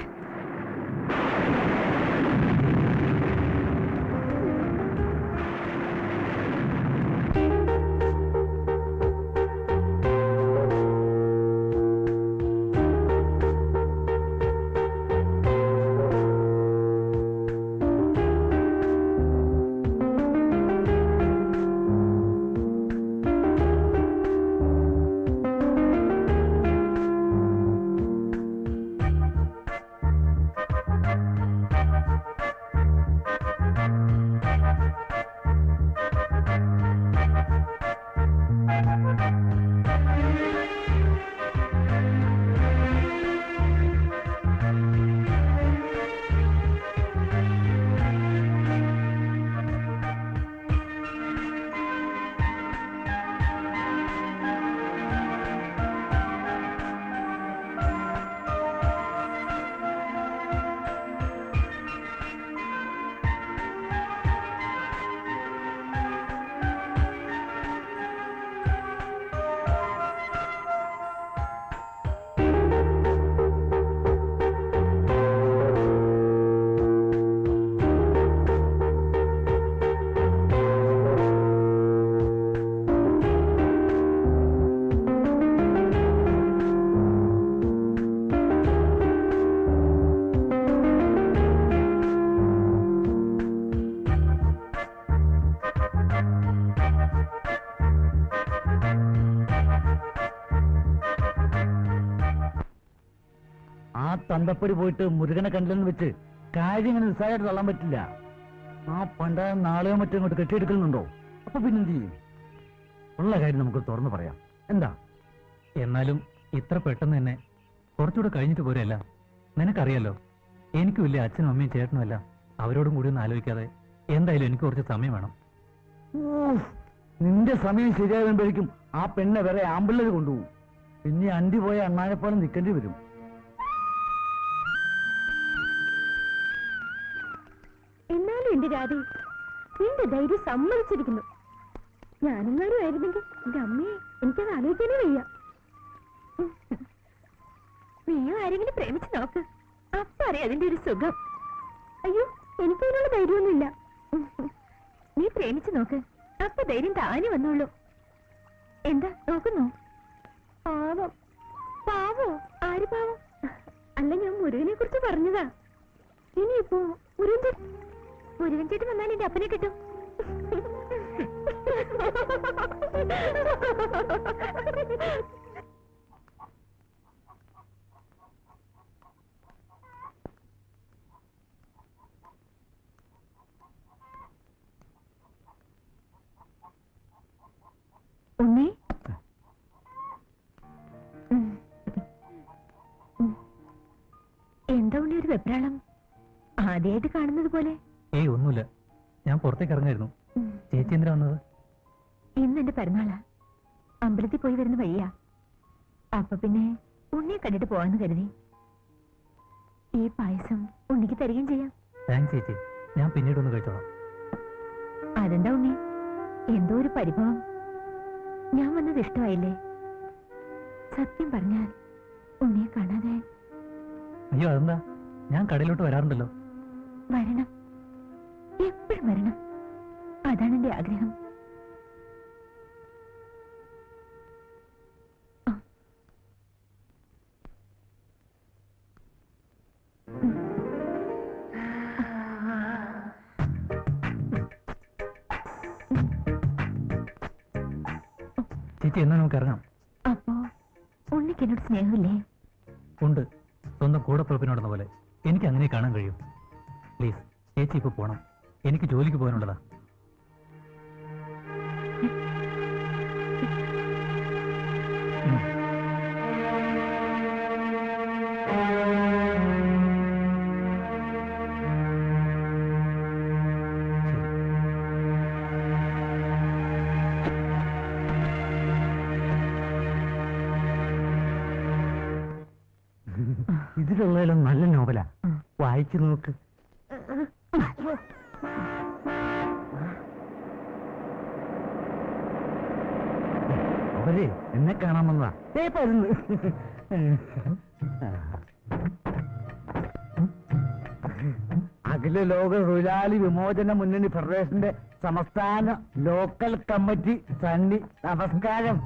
ആ തന്തപ്പടി പോയിട്ട് മുരുകനെ കണ്ടില്ലെന്ന് വെച്ച് കാര്യം ഇങ്ങനെ നിസ്സാരമായിട്ട് തള്ളാൻ പറ്റില്ല ആ പണ്ട നാളെയോ മറ്റോ ഇങ്ങോട്ട് കെട്ടിയെടുക്കുന്നുണ്ടോ അപ്പൊ പിന്നെന്ത് ചെയ്യും ഉള്ള കാര്യം നമുക്ക് തുറന്നു പറയാം എന്താ എന്നാലും ഇത്ര പെട്ടെന്ന് തന്നെ കുറച്ചുകൂടെ കഴിഞ്ഞിട്ട് പോരല്ല നിനക്കറിയാലോ എനിക്കും ഇല്ലേ അച്ഛനും അമ്മയും ചേട്ടനും എല്ലാം അവരോടും കൂടി ഒന്ന് ആലോചിക്കാതെ എന്തായാലും എനിക്ക് കുറച്ച് സമയം വേണം ഊഫ്, നിന്റെ സമയം ശരിയാകുമ്പോഴേക്കും ആ പെണ്ണെ വേറെ ആമ്പിള്ളേര് കൊണ്ടുപോകും പിന്നെ അണ്ടി പോയ അണ്ണാനെപ്പോലെ നിൽക്കേണ്ടി വരും എന്നാലും എന്റെ രാധി നിന്റെ ധൈര്യം സമ്മതിച്ചിരിക്കുന്നു ഞാനെങ്ങാനും ആയിരുന്നെങ്കിൽ എന്റെ അമ്മയെ എനിക്കത് ആലോചിക്കാനേ വയ്യ നീയും ആരെങ്കിലും പ്രേമിച്ച് നോക്ക് അപ്പൊ അറിയാം അതിന്റെ ഒരു സുഖം അയ്യോ എനിക്കതിനുള്ള ധൈര്യമൊന്നുമില്ല നീ പ്രേമിച്ച് നോക്ക് അപ്പൊ ധൈര്യം താനെ വന്നോളൂ എന്താ നോക്കുന്നോ പാവം പാവോ ആര് പാവം അല്ല ഞാൻ മുരുകനെ കുറിച്ച് പറഞ്ഞതാ ഇനിയിപ്പോ മുരുകൻ ചേ- മുരുകൻ ചേട്ടൻ വന്നാൽ എന്റെ അപ്പനെ കിട്ടും ഉണ്ണി ഉം. ഉം. എന്താ ഉണ്ണി ഒരു വെപ്രാളം ആദ്യമായിട്ട് കാണുന്നത് പോലെ ഏയ് ഒന്നുമില്ല ഞാൻ പുറത്തേക്ക് ഇറങ്ങായിരുന്നു ഉം. ചേച്ചി എന്തിനാ വന്നത് ഇന്ന് എന്റെ പിറന്നാളാ അമ്പലത്തിൽ പോയി വരുന്ന വഴിയാ അപ്പൊ പിന്നെ ഉണ്ണിയെ കണ്ടിട്ട് പോവാന്ന് കരുതി ഈ പായസം ഉണ്ണിക്ക് തരികയും ചെയ്യാം താങ്ക്സ് ചേച്ചി ഞാൻ പിന്നീട് ഒന്ന് കഴിച്ചോളാം അതെന്താ ഉണ്ണി എന്തോ ഒരു പരിഭവം ഞാൻ വന്നത് ഇഷ്ടമായില്ലേ സത്യം പറഞ്ഞാൽ ഉണ്ണിയെ കാണാതെ അയ്യോ അതെന്താ ഞാൻ കടയിലോട്ട് വരാറുണ്ടല്ലോ വരണം എപ്പോഴും വരണം അതാണ് എന്റെ ആഗ്രഹം ആ. ഉം. ചേച്ചി എന്നാ നമുക്ക് ഇറങ്ങാം അപ്പോ ഉണ്ണിക്ക് എന്നോട് സ്നേഹമില്ലേ ഉണ്ട് സ്വന്തം കൂടപ്പുറപ്പിനോടെന്ന പോലെ എനിക്ക് അങ്ങനെ കാണാൻ കഴിയും പ്ലീസ് ചേച്ചി ഇപ്പൊ പോണം എനിക്ക് ജോലിക്ക് പോകാനുള്ളതാ ഉം. ശരി. ഇതിലുള്ളതിലും നല്ല നോവലാ വായിച്ചു നോക്ക് അവരെ എന്നെ കാണാൻ വന്നതാ ഏ പരുന്ന് അഖില ലോക തൊഴിലാളി വിമോചന മുന്നണി ഫെഡറേഷന്റെ സംസ്ഥാന ലോക്കൽ കമ്മിറ്റി സണ്ണി നമസ്കാരം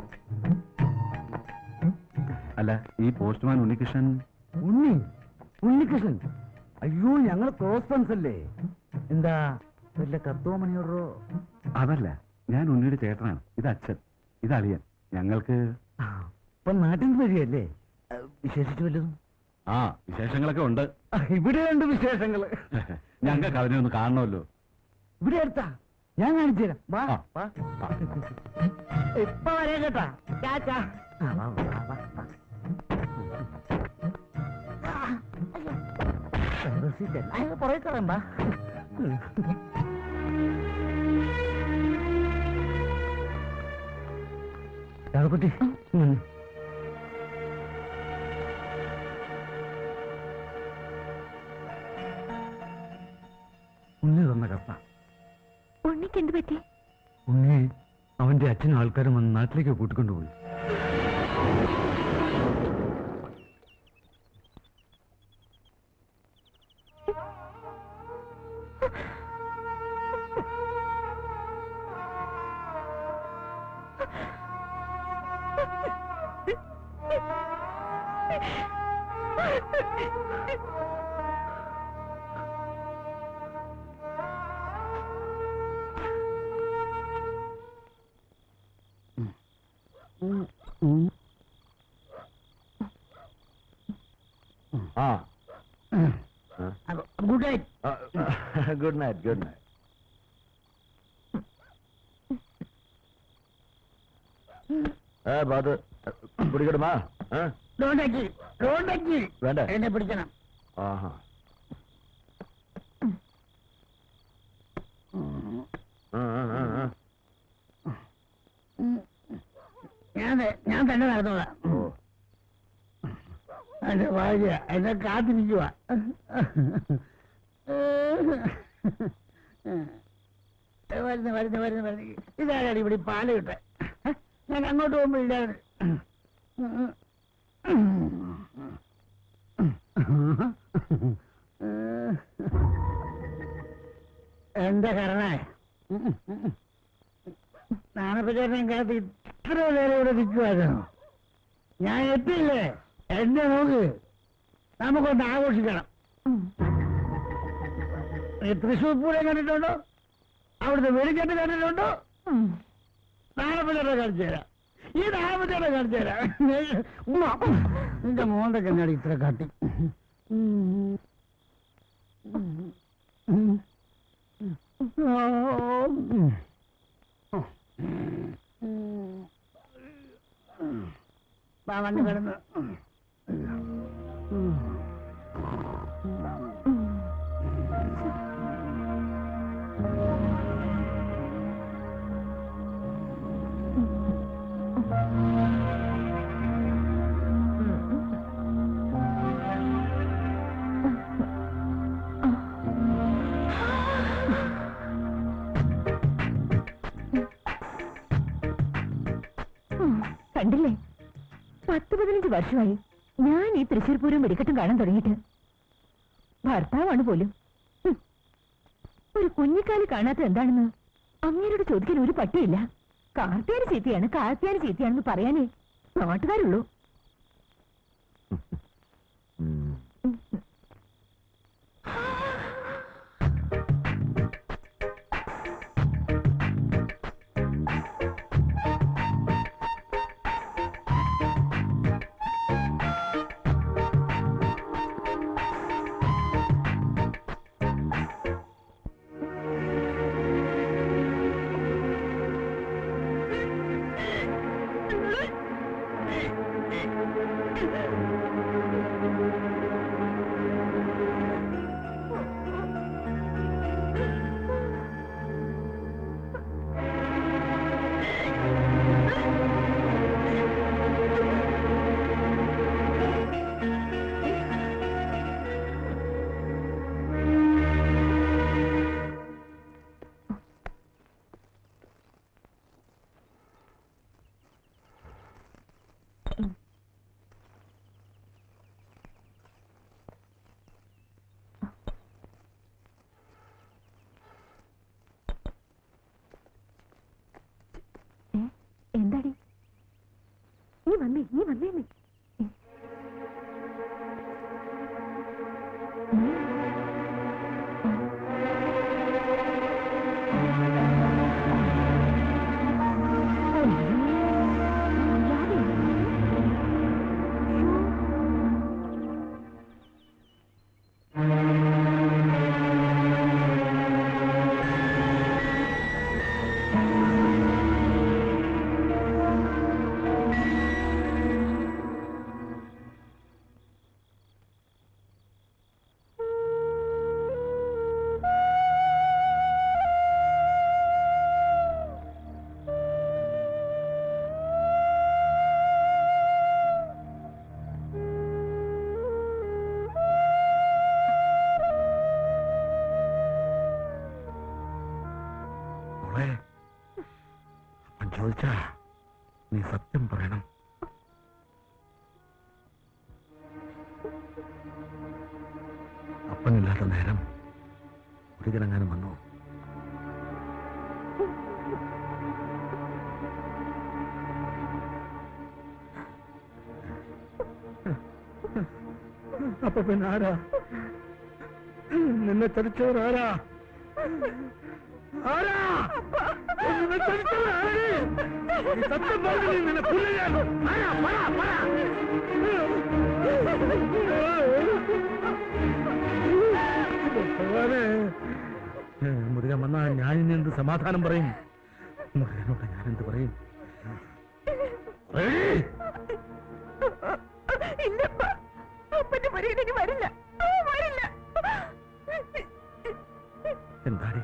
അല്ല ഈ പോസ്റ്റ്മാൻ ഉണ്ണികൃഷ്ണൻ ഉണ്ണി ഉണ്ണികൃഷ്ണൻ അയ്യോ ഞങ്ങൾ ക്ലോസ് ഫ്രണ്ട്സ് അല്ലേ എന്താ വല്ല കത്തോ മണിയോടോ അതല്ല ഞാൻ ഉണ്ണിയുടെ ചേട്ടനാണ് ഇത് അച്ഛൻ ഇത് അളിയൻ ഞങ്ങൾക്ക് ഇപ്പൊ നാട്ടിൽ നിന്ന് വരികയല്ലേ അഹ് വിശേഷിച്ച് വല്ലതും ആ വിശേഷങ്ങളൊക്കെ ഉണ്ട് അഹ് ഇവിടെ ഉണ്ട് വിശേഷങ്ങള് ഞങ്ങൾക്ക് അതിനെ ഒന്ന് കാണണമല്ലോ ഇവിടെ അടുത്താ ഞാൻ കാണിച്ചു തരാം വാ ആ. വാ ആ. ഇപ്പൊ വരാം കേട്ടാ ചാച്ചാ ആ, വാ, വാ, വാ, വാ. ആ, അയ്യോ. വെറുതെ seat അല്ല. അയ്യോ, പുറകെ കയറാം, വാ. രാഘവക്കുട്ടി, ഇങ്ങ് വന്നേ. ഉണ്ണി തന്ന കത്ത ഉണ്ണിക്ക് എന്ത് പറ്റി ഉണ്ണി അവന്റെ അച്ഛനും ആൾക്കാരും വന്ന് നാട്ടിലേക്ക് കൂട്ടിക്കൊണ്ടുപോയി ആ good night good night good night ഏ ബാത് പിടിക്കടുമാ ഏ ഡോണ്ടക്കി ഡോണ്ടക്കി വേണ്ട എന്നെ പിടിക്കണം ആഹാ ആ, ആ, ആ, ആ. ഞാൻ ഞാൻ തന്നെ നടന്നോളാം ഓ എന്റെ ഭാര്യ എന്നെ കാത്തിരിക്കുക വരുന്നു വരുന്നു വരുന്നു വരുന്നു ഇതാരാണ് ഇവിടെ ഈ പാല് കിട്ടെ ഞാൻ അങ്ങോട്ട് പോകുമ്പോ ഇല്ലാതെ എന്റെ കരണേ നാണപ്പച്ചേട്ടൻ കാത്ത് ഇത്ര നേരം ഇവിടെ നിൽക്കുമായിരുന്നു ഞാൻ എത്തില്ലേ എന്നെ നോക്ക് നമുക്കൊന്ന് ആഘോഷിക്കണം ഈ തൃശ്ശൂർ പൂരം കണ്ടിട്ടുണ്ടോ അവിടുത്തെ വെടിക്കെട്ട് കണ്ടിട്ടുണ്ടോ നാണപ്പച്ചേട്ടൻ കാണിച്ചു തരാം ഈ നാണപ്പച്ചേട്ടൻ കാണിച്ചു തരാം ഉമ്മ. നിന്റെ മോന്തൊക്കെ എന്നാടി ഇത്ര കാട്ടി വാ വണ്ടി കിടന്ന് കണ്ടില്ലേ പത്ത് പതിനഞ്ച് വർഷമായി ഞാൻ ഈ തൃശ്ശൂർ പൂരം വെടിക്കെട്ടും കാണാൻ തുടങ്ങിയിട്ട് ഭർത്താവാണ് പോലും ഹും. ഒരു കുഞ്ഞിക്കാലി കാണാത്ത എന്താണെന്ന് അങ്ങേരോട് ചോദിക്കാൻ ഒരു പട്ടിയില്ല കാർത്തിയാനി ചീത്തയാണ് കാർത്തിയാനി ചീത്തയാണെന്ന് പറയാനേ നാട്ടുകാരുള്ളൂ ഉം. ഏ? എന്താടി നീ വന്നേ നീ വന്നേ നീ ഏ? ഉം. മോളെ അപ്പൻ ചോദിച്ചാ നീ സത്യം പറയണം അപ്പനില്ലാത്ത നേരം ഒരിക്കലെങ്ങാനും വന്നു അപ്പൊ പിന്നെ ആരാ നിന്നെ ചതിച്ചവർ ആരാ ആരാ നിന്നെ ചതിച്ചവർ ആര് നീ സത്യം പറഞ്ഞു നീ നിന്നെ പുല്ലുകാരൻ ആരാ പറ പറ വന്നാൽ ഞാൻ ഇനി എന്ത് സമാധാനം പറയും മുരുകനോട് ഞാൻ എന്ത് പറയും ഏയ്! ഇല്ലപ്പ അപ്പന്റെ മുരുകനിനി വരില്ല ആ, വരില്ല എന്താടി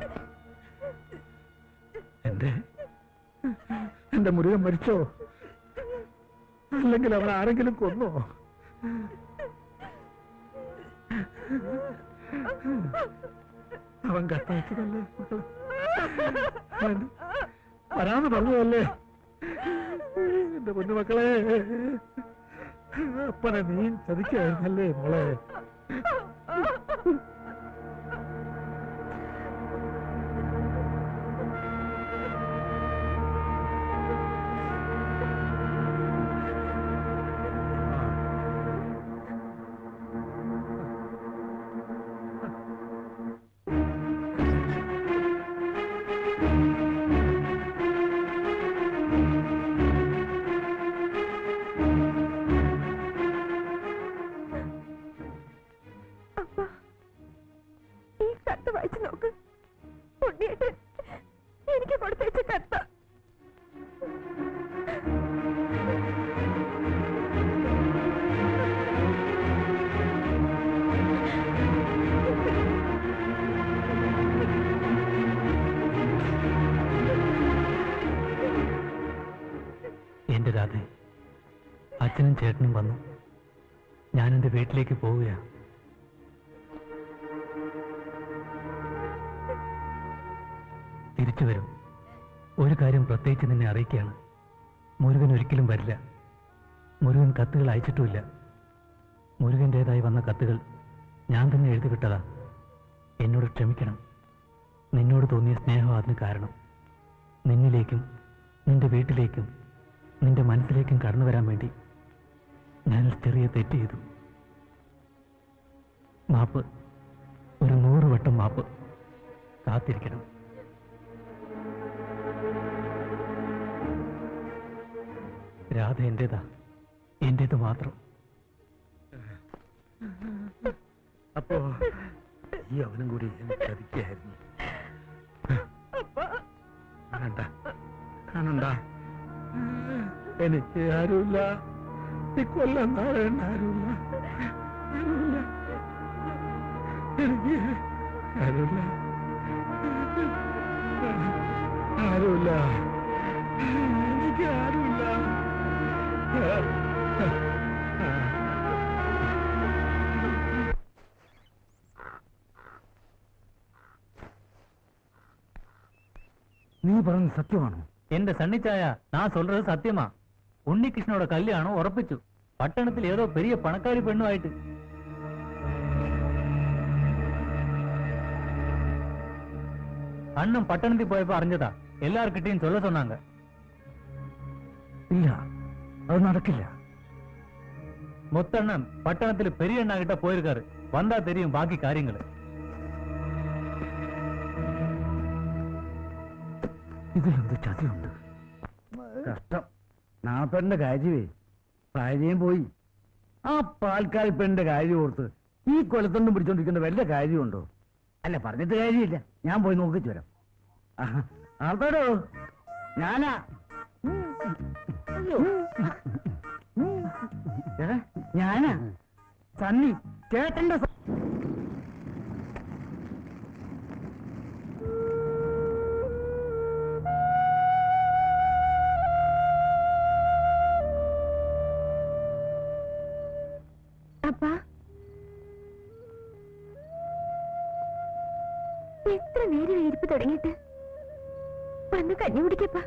എന്റെ എന്റെ മുരുകൻ മരിച്ചോ അല്ലെങ്കിൽ അവൻ ആരെങ്കിലും കൊന്നോ അവൻ കത്തയച്ചതല്ലേ മക്കളെ? അവൻ വരാന്ന് പറഞ്ഞതല്ലേ എന്റെ പൊന്നുമക്കളെ അപ്പനെ നീ ചതിക്കായിരുന്നല്ലേ മോളെ അപ്പ ഈ കത്ത് വായിച്ചു നോക്ക് ഉണ്ണിയേട്ട് എനിക്ക് കൊടുത്തയച്ച കത്ത എന്റെ രാധ അച്ഛനും ചേട്ടനും വന്നു ഞാൻ എന്റെ വീട്ടിലേക്ക് പോവുകയാണ് തിരിച്ചു വരും ഒരു കാര്യം പ്രത്യേകിച്ച് നിന്നെ അറിയിക്കുകയാണ് മുരുകൻ ഒരിക്കലും വരില്ല മുരുകൻ കത്തുകൾ അയച്ചിട്ടുമില്ല മുരുകൻ്റെതായി വന്ന കത്തുകൾ ഞാൻ തന്നെ എഴുതി വിട്ടതാ എന്നോട് ക്ഷമിക്കണം നിന്നോട് തോന്നിയ സ്നേഹം അതിന് കാരണം നിന്നിലേക്കും നിന്റെ വീട്ടിലേക്കും നിന്റെ മനസ്സിലേക്കും കടന്നു വരാൻ വേണ്ടി ഞാനൊരു ചെറിയ തെറ്റ് ചെയ്തു മാപ്പ് ഒരു നൂറ് വട്ടം മാപ്പ് കാത്തിരിക്കണം രാധ എന്റേതാ എന്റേത് മാത്രം അപ്പോ ഈ അവനും കൂടി എന്നെ ചതിക്കായിരുന്നു കാണണ്ട കാണണ്ട എനിക്ക് ആരുമില്ല ഈ കൊല്ലം നാളെണ്ണ ആരുമില്ല ആരുമില്ല എനിക്ക് ആരുമില്ല ആരുമില്ല എനിക്ക് ആരുമില്ല നീ പറഞ്ഞത് സത്യമാണോ എന്റെ സണ്ണിച്ചായ நான் சொல்றது சத்தியமா உன்னிகிருஷ்ணனோட கல்யாணம் உറപ്പിച്ചു പട്ടണത്തിൽ ഏതോ പെരിയ പണക്കാരി പെണ്ണുമായിട്ട് അണ്ണൻ പട്ടണത്തിൽ പോയപ്പോ അറിഞ്ഞതാ എല്ലാർക്കിട്ടെയും ചൊല്ല சொன்னாங்க ഇല്ല അത് നടക്കില്ല முத்தண்ணன் பட்டணத்துல பெரிய அண்ணா கிட்ட போயிருக்காரு வந்தா தெரியும் பாக்கி காரியங்கள் ഇതിലെന്ത് ചതിയുണ്ട് കഷ്ടം നാപ്പന്റെ കാര്യമേ ഭാര്യയും പോയി ആ പാൽക്കാരി പെണ്ണിന്റെ കാര്യം ഓർത്ത് ഈ കൊലത്തൊണ്ടും പിടിച്ചോണ്ടിരിക്കുന്ന വല്ല കാര്യമുണ്ടോ അല്ല പറഞ്ഞിട്ട് കാര്യമില്ല ഞാൻ പോയി നോക്കിച്ചു വരാം ആഹാ. ആൾക്കാരോ ഞാനാ അയ്യോ. ഏ? ഞാനാ സണ്ണി ചേട്ടന്റെ സ- അപ്പാ എത്ര നേരം ഇരിപ്പ് തുടങ്ങിയിട്ട് വന്ന് കഞ്ഞി കുടിക്കപ്പാ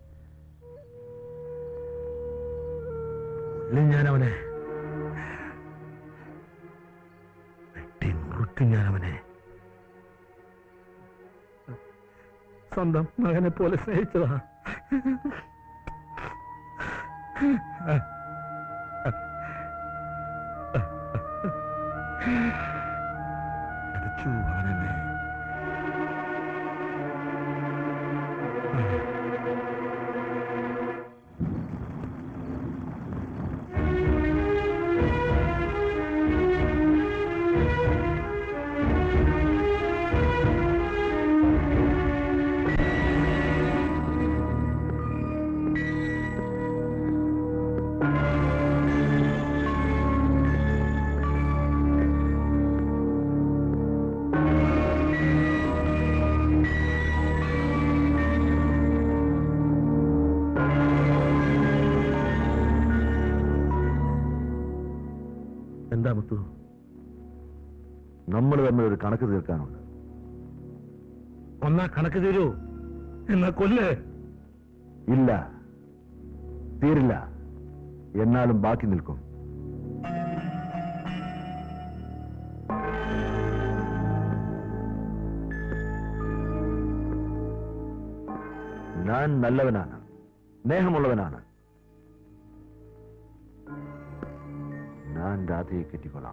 ഞാൻ അവനെ വെട്ടി നുറുക്കി ഞാൻ അവനെ സ്വന്തം മകനെ പോലെ സ്നേഹിച്ചതാ അടിച്ചു അവനെന്നെ ആ എന്താ മുത്തു നമ്മൾ തമ്മിൽ ഒരു കണക്ക് തീർക്കാനുണ്ട് ഒന്നാ കണക്ക് തീരൂ എന്നാ കൊല്ലേ ഇല്ല തീരില്ല എന്നാലും ബാക്കി നിൽക്കും ഞാൻ നല്ലവനാണ് സ്നേഹമുള്ളവനാണ് ഞാൻ രാധയെ കെട്ടിക്കൊള്ളാം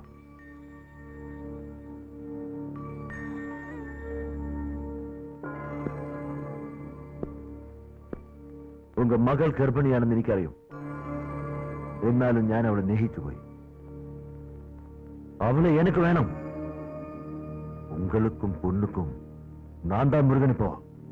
ഉങ്ക മകൾ ഗർഭിണിയാണെന്ന് എനിക്കറിയും എന്നാലും ഞാൻ അവളെ സ്നേഹിച്ചു പോയി അവളെ എനിക്ക് വേണം ഉங்களுக்கும் பொண்ணுக்கும் நான் தான் முருகன் இப்போ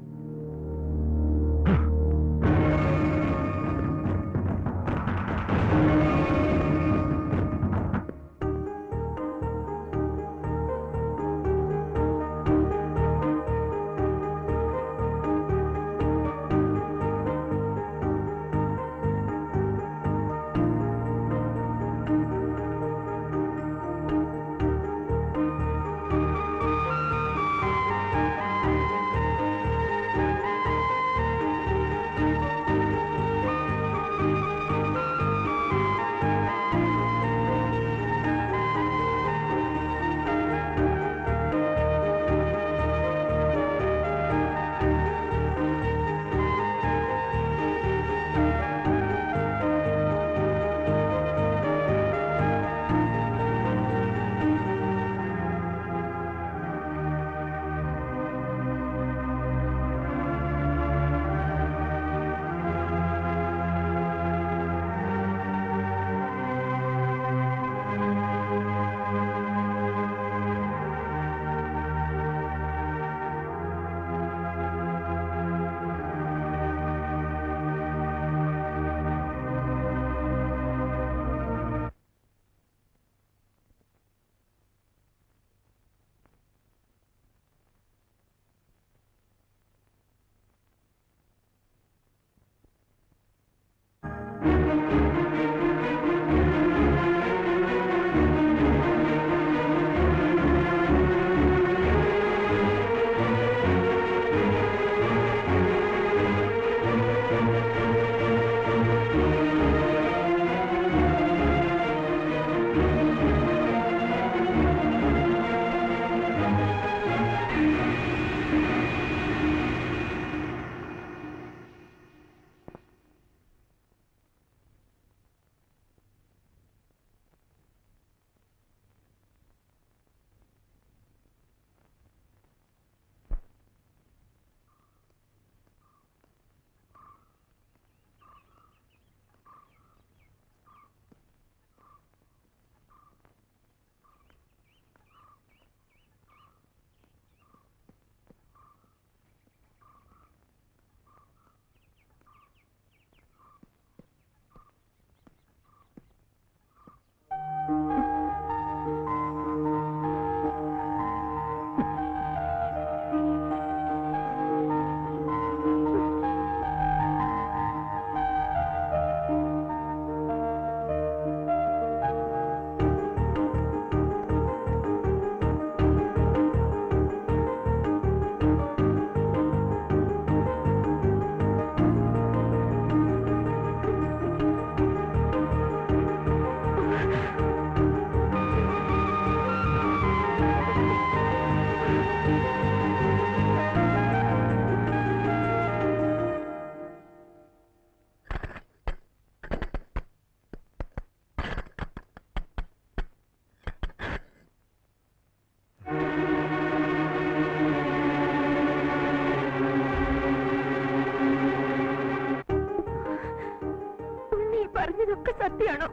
ഉണ്ണി ഈ പറഞ്ഞതൊക്കെ സത്യമാണോ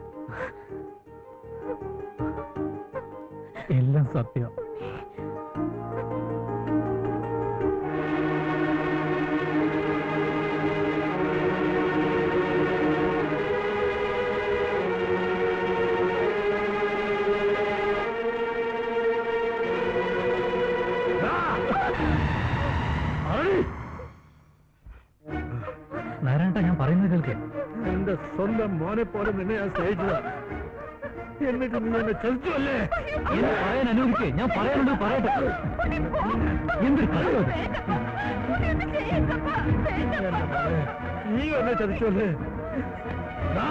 എല്ലാം സത്യം നാരായണ ഞാൻ പറയുന്നത് കേൾക്കേ എന്റെ സ്വന്തം മോനെ പോലെ നിന്നെ ഞാൻ സ്നേഹിച്ചതാ എന്നിട്ട് നീ എന്നെ ചതിച്ചു അല്ലേ എന്നെ പറയാൻ അനുവദിക്കേ ഞാൻ പറയാനുള്ളത് പറയട്ടെ എന്തൊരു കഥയോ ഇത്? എന്റെ മോളെ, നീ എന്നെ ചതിച്ചു അല്ലേ ദാ,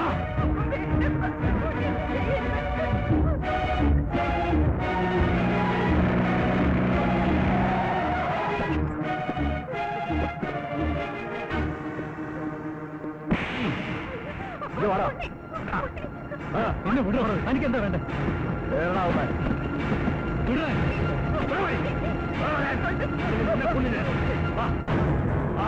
ഇത് വാടാ. ആ, എന്നെ വിടോ എനിക്ക് എന്താ വേണ്ടേ വേറെടാ അവനെ. വിടേ നിന്നെ കൊല്ലില്ലേ? വാ. വാ.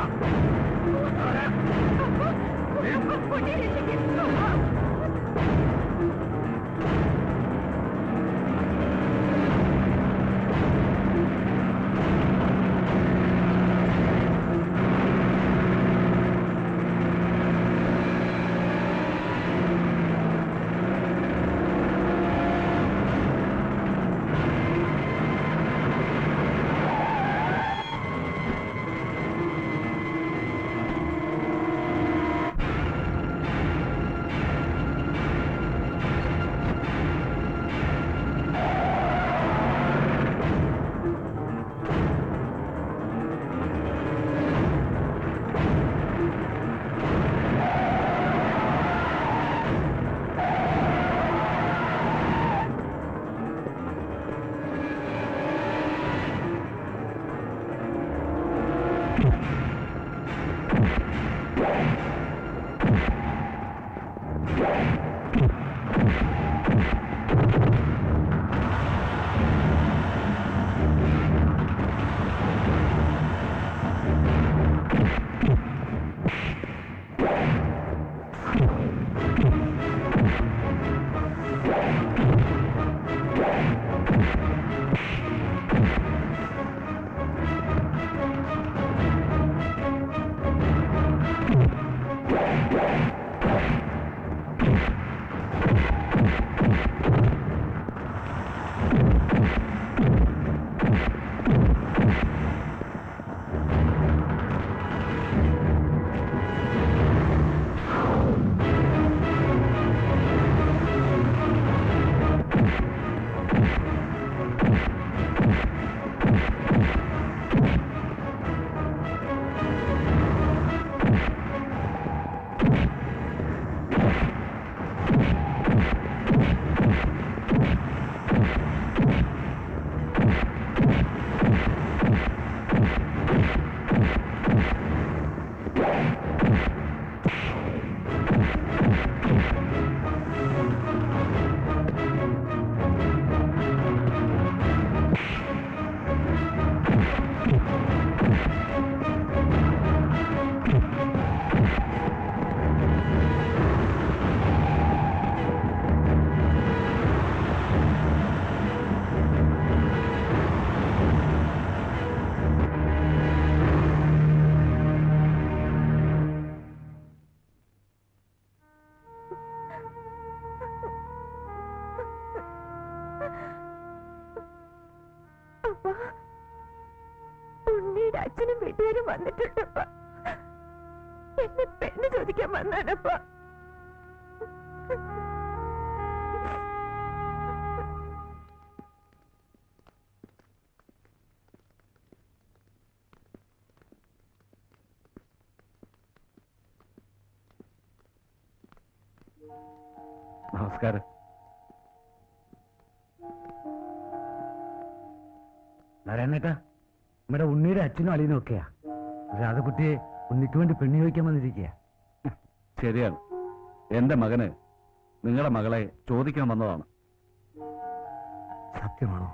അപ്പ ഉണ്ണിയുടെ അച്ഛനും വീട്ടുകാരും വന്നിട്ടുണ്ടപ്പ എന്നെ പെണ്ണ് ചോദിക്കാൻ വന്നാനപ്പ നമസ്കാരം നാരായണേട്ടാ നമ്മുടെ ഉണ്ണിയുടെ അച്ഛനും അളിയനും ഒക്കെയാ രാധകുട്ടിയെ ഉണ്ണിക്ക് വേണ്ടി പെണ്ണി ചോദിക്കാൻ വന്നിരിക്കുക ശരിയാണ് എന്റെ മകന് നിങ്ങളുടെ മകളെ ചോദിക്കാൻ വന്നതാണ് സത്യമാണോ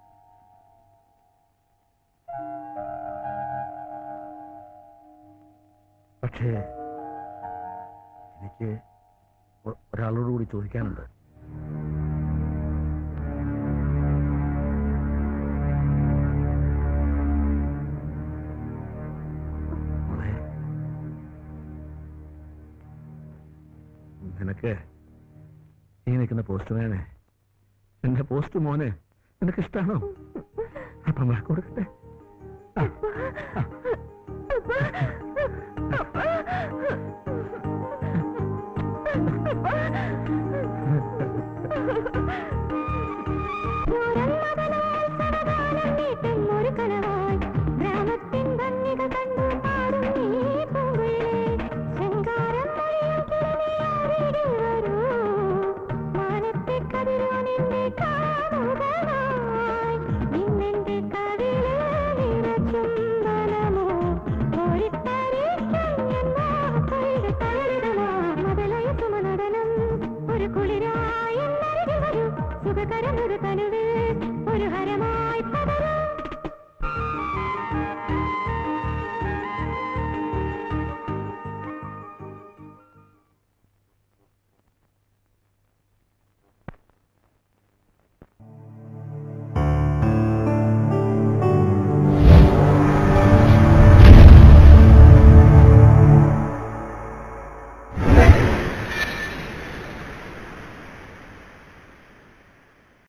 പക്ഷേ എനിക്ക് ഒ- ഒരാളോട് കൂടി ചോദിക്കാനുണ്ട് മോളെ, നിനക്ക് ഈ നിൽക്കുന്ന പോസ്റ്റ്മാനെ എന്റെ പോസ്റ്റ് മോനെ നിനക്ക് ഇഷ്ടാണോ അപ്പം വഴക്ക് കൊടുക്കട്ടെ ആ, ആ. അപ്പ ഹര ഹര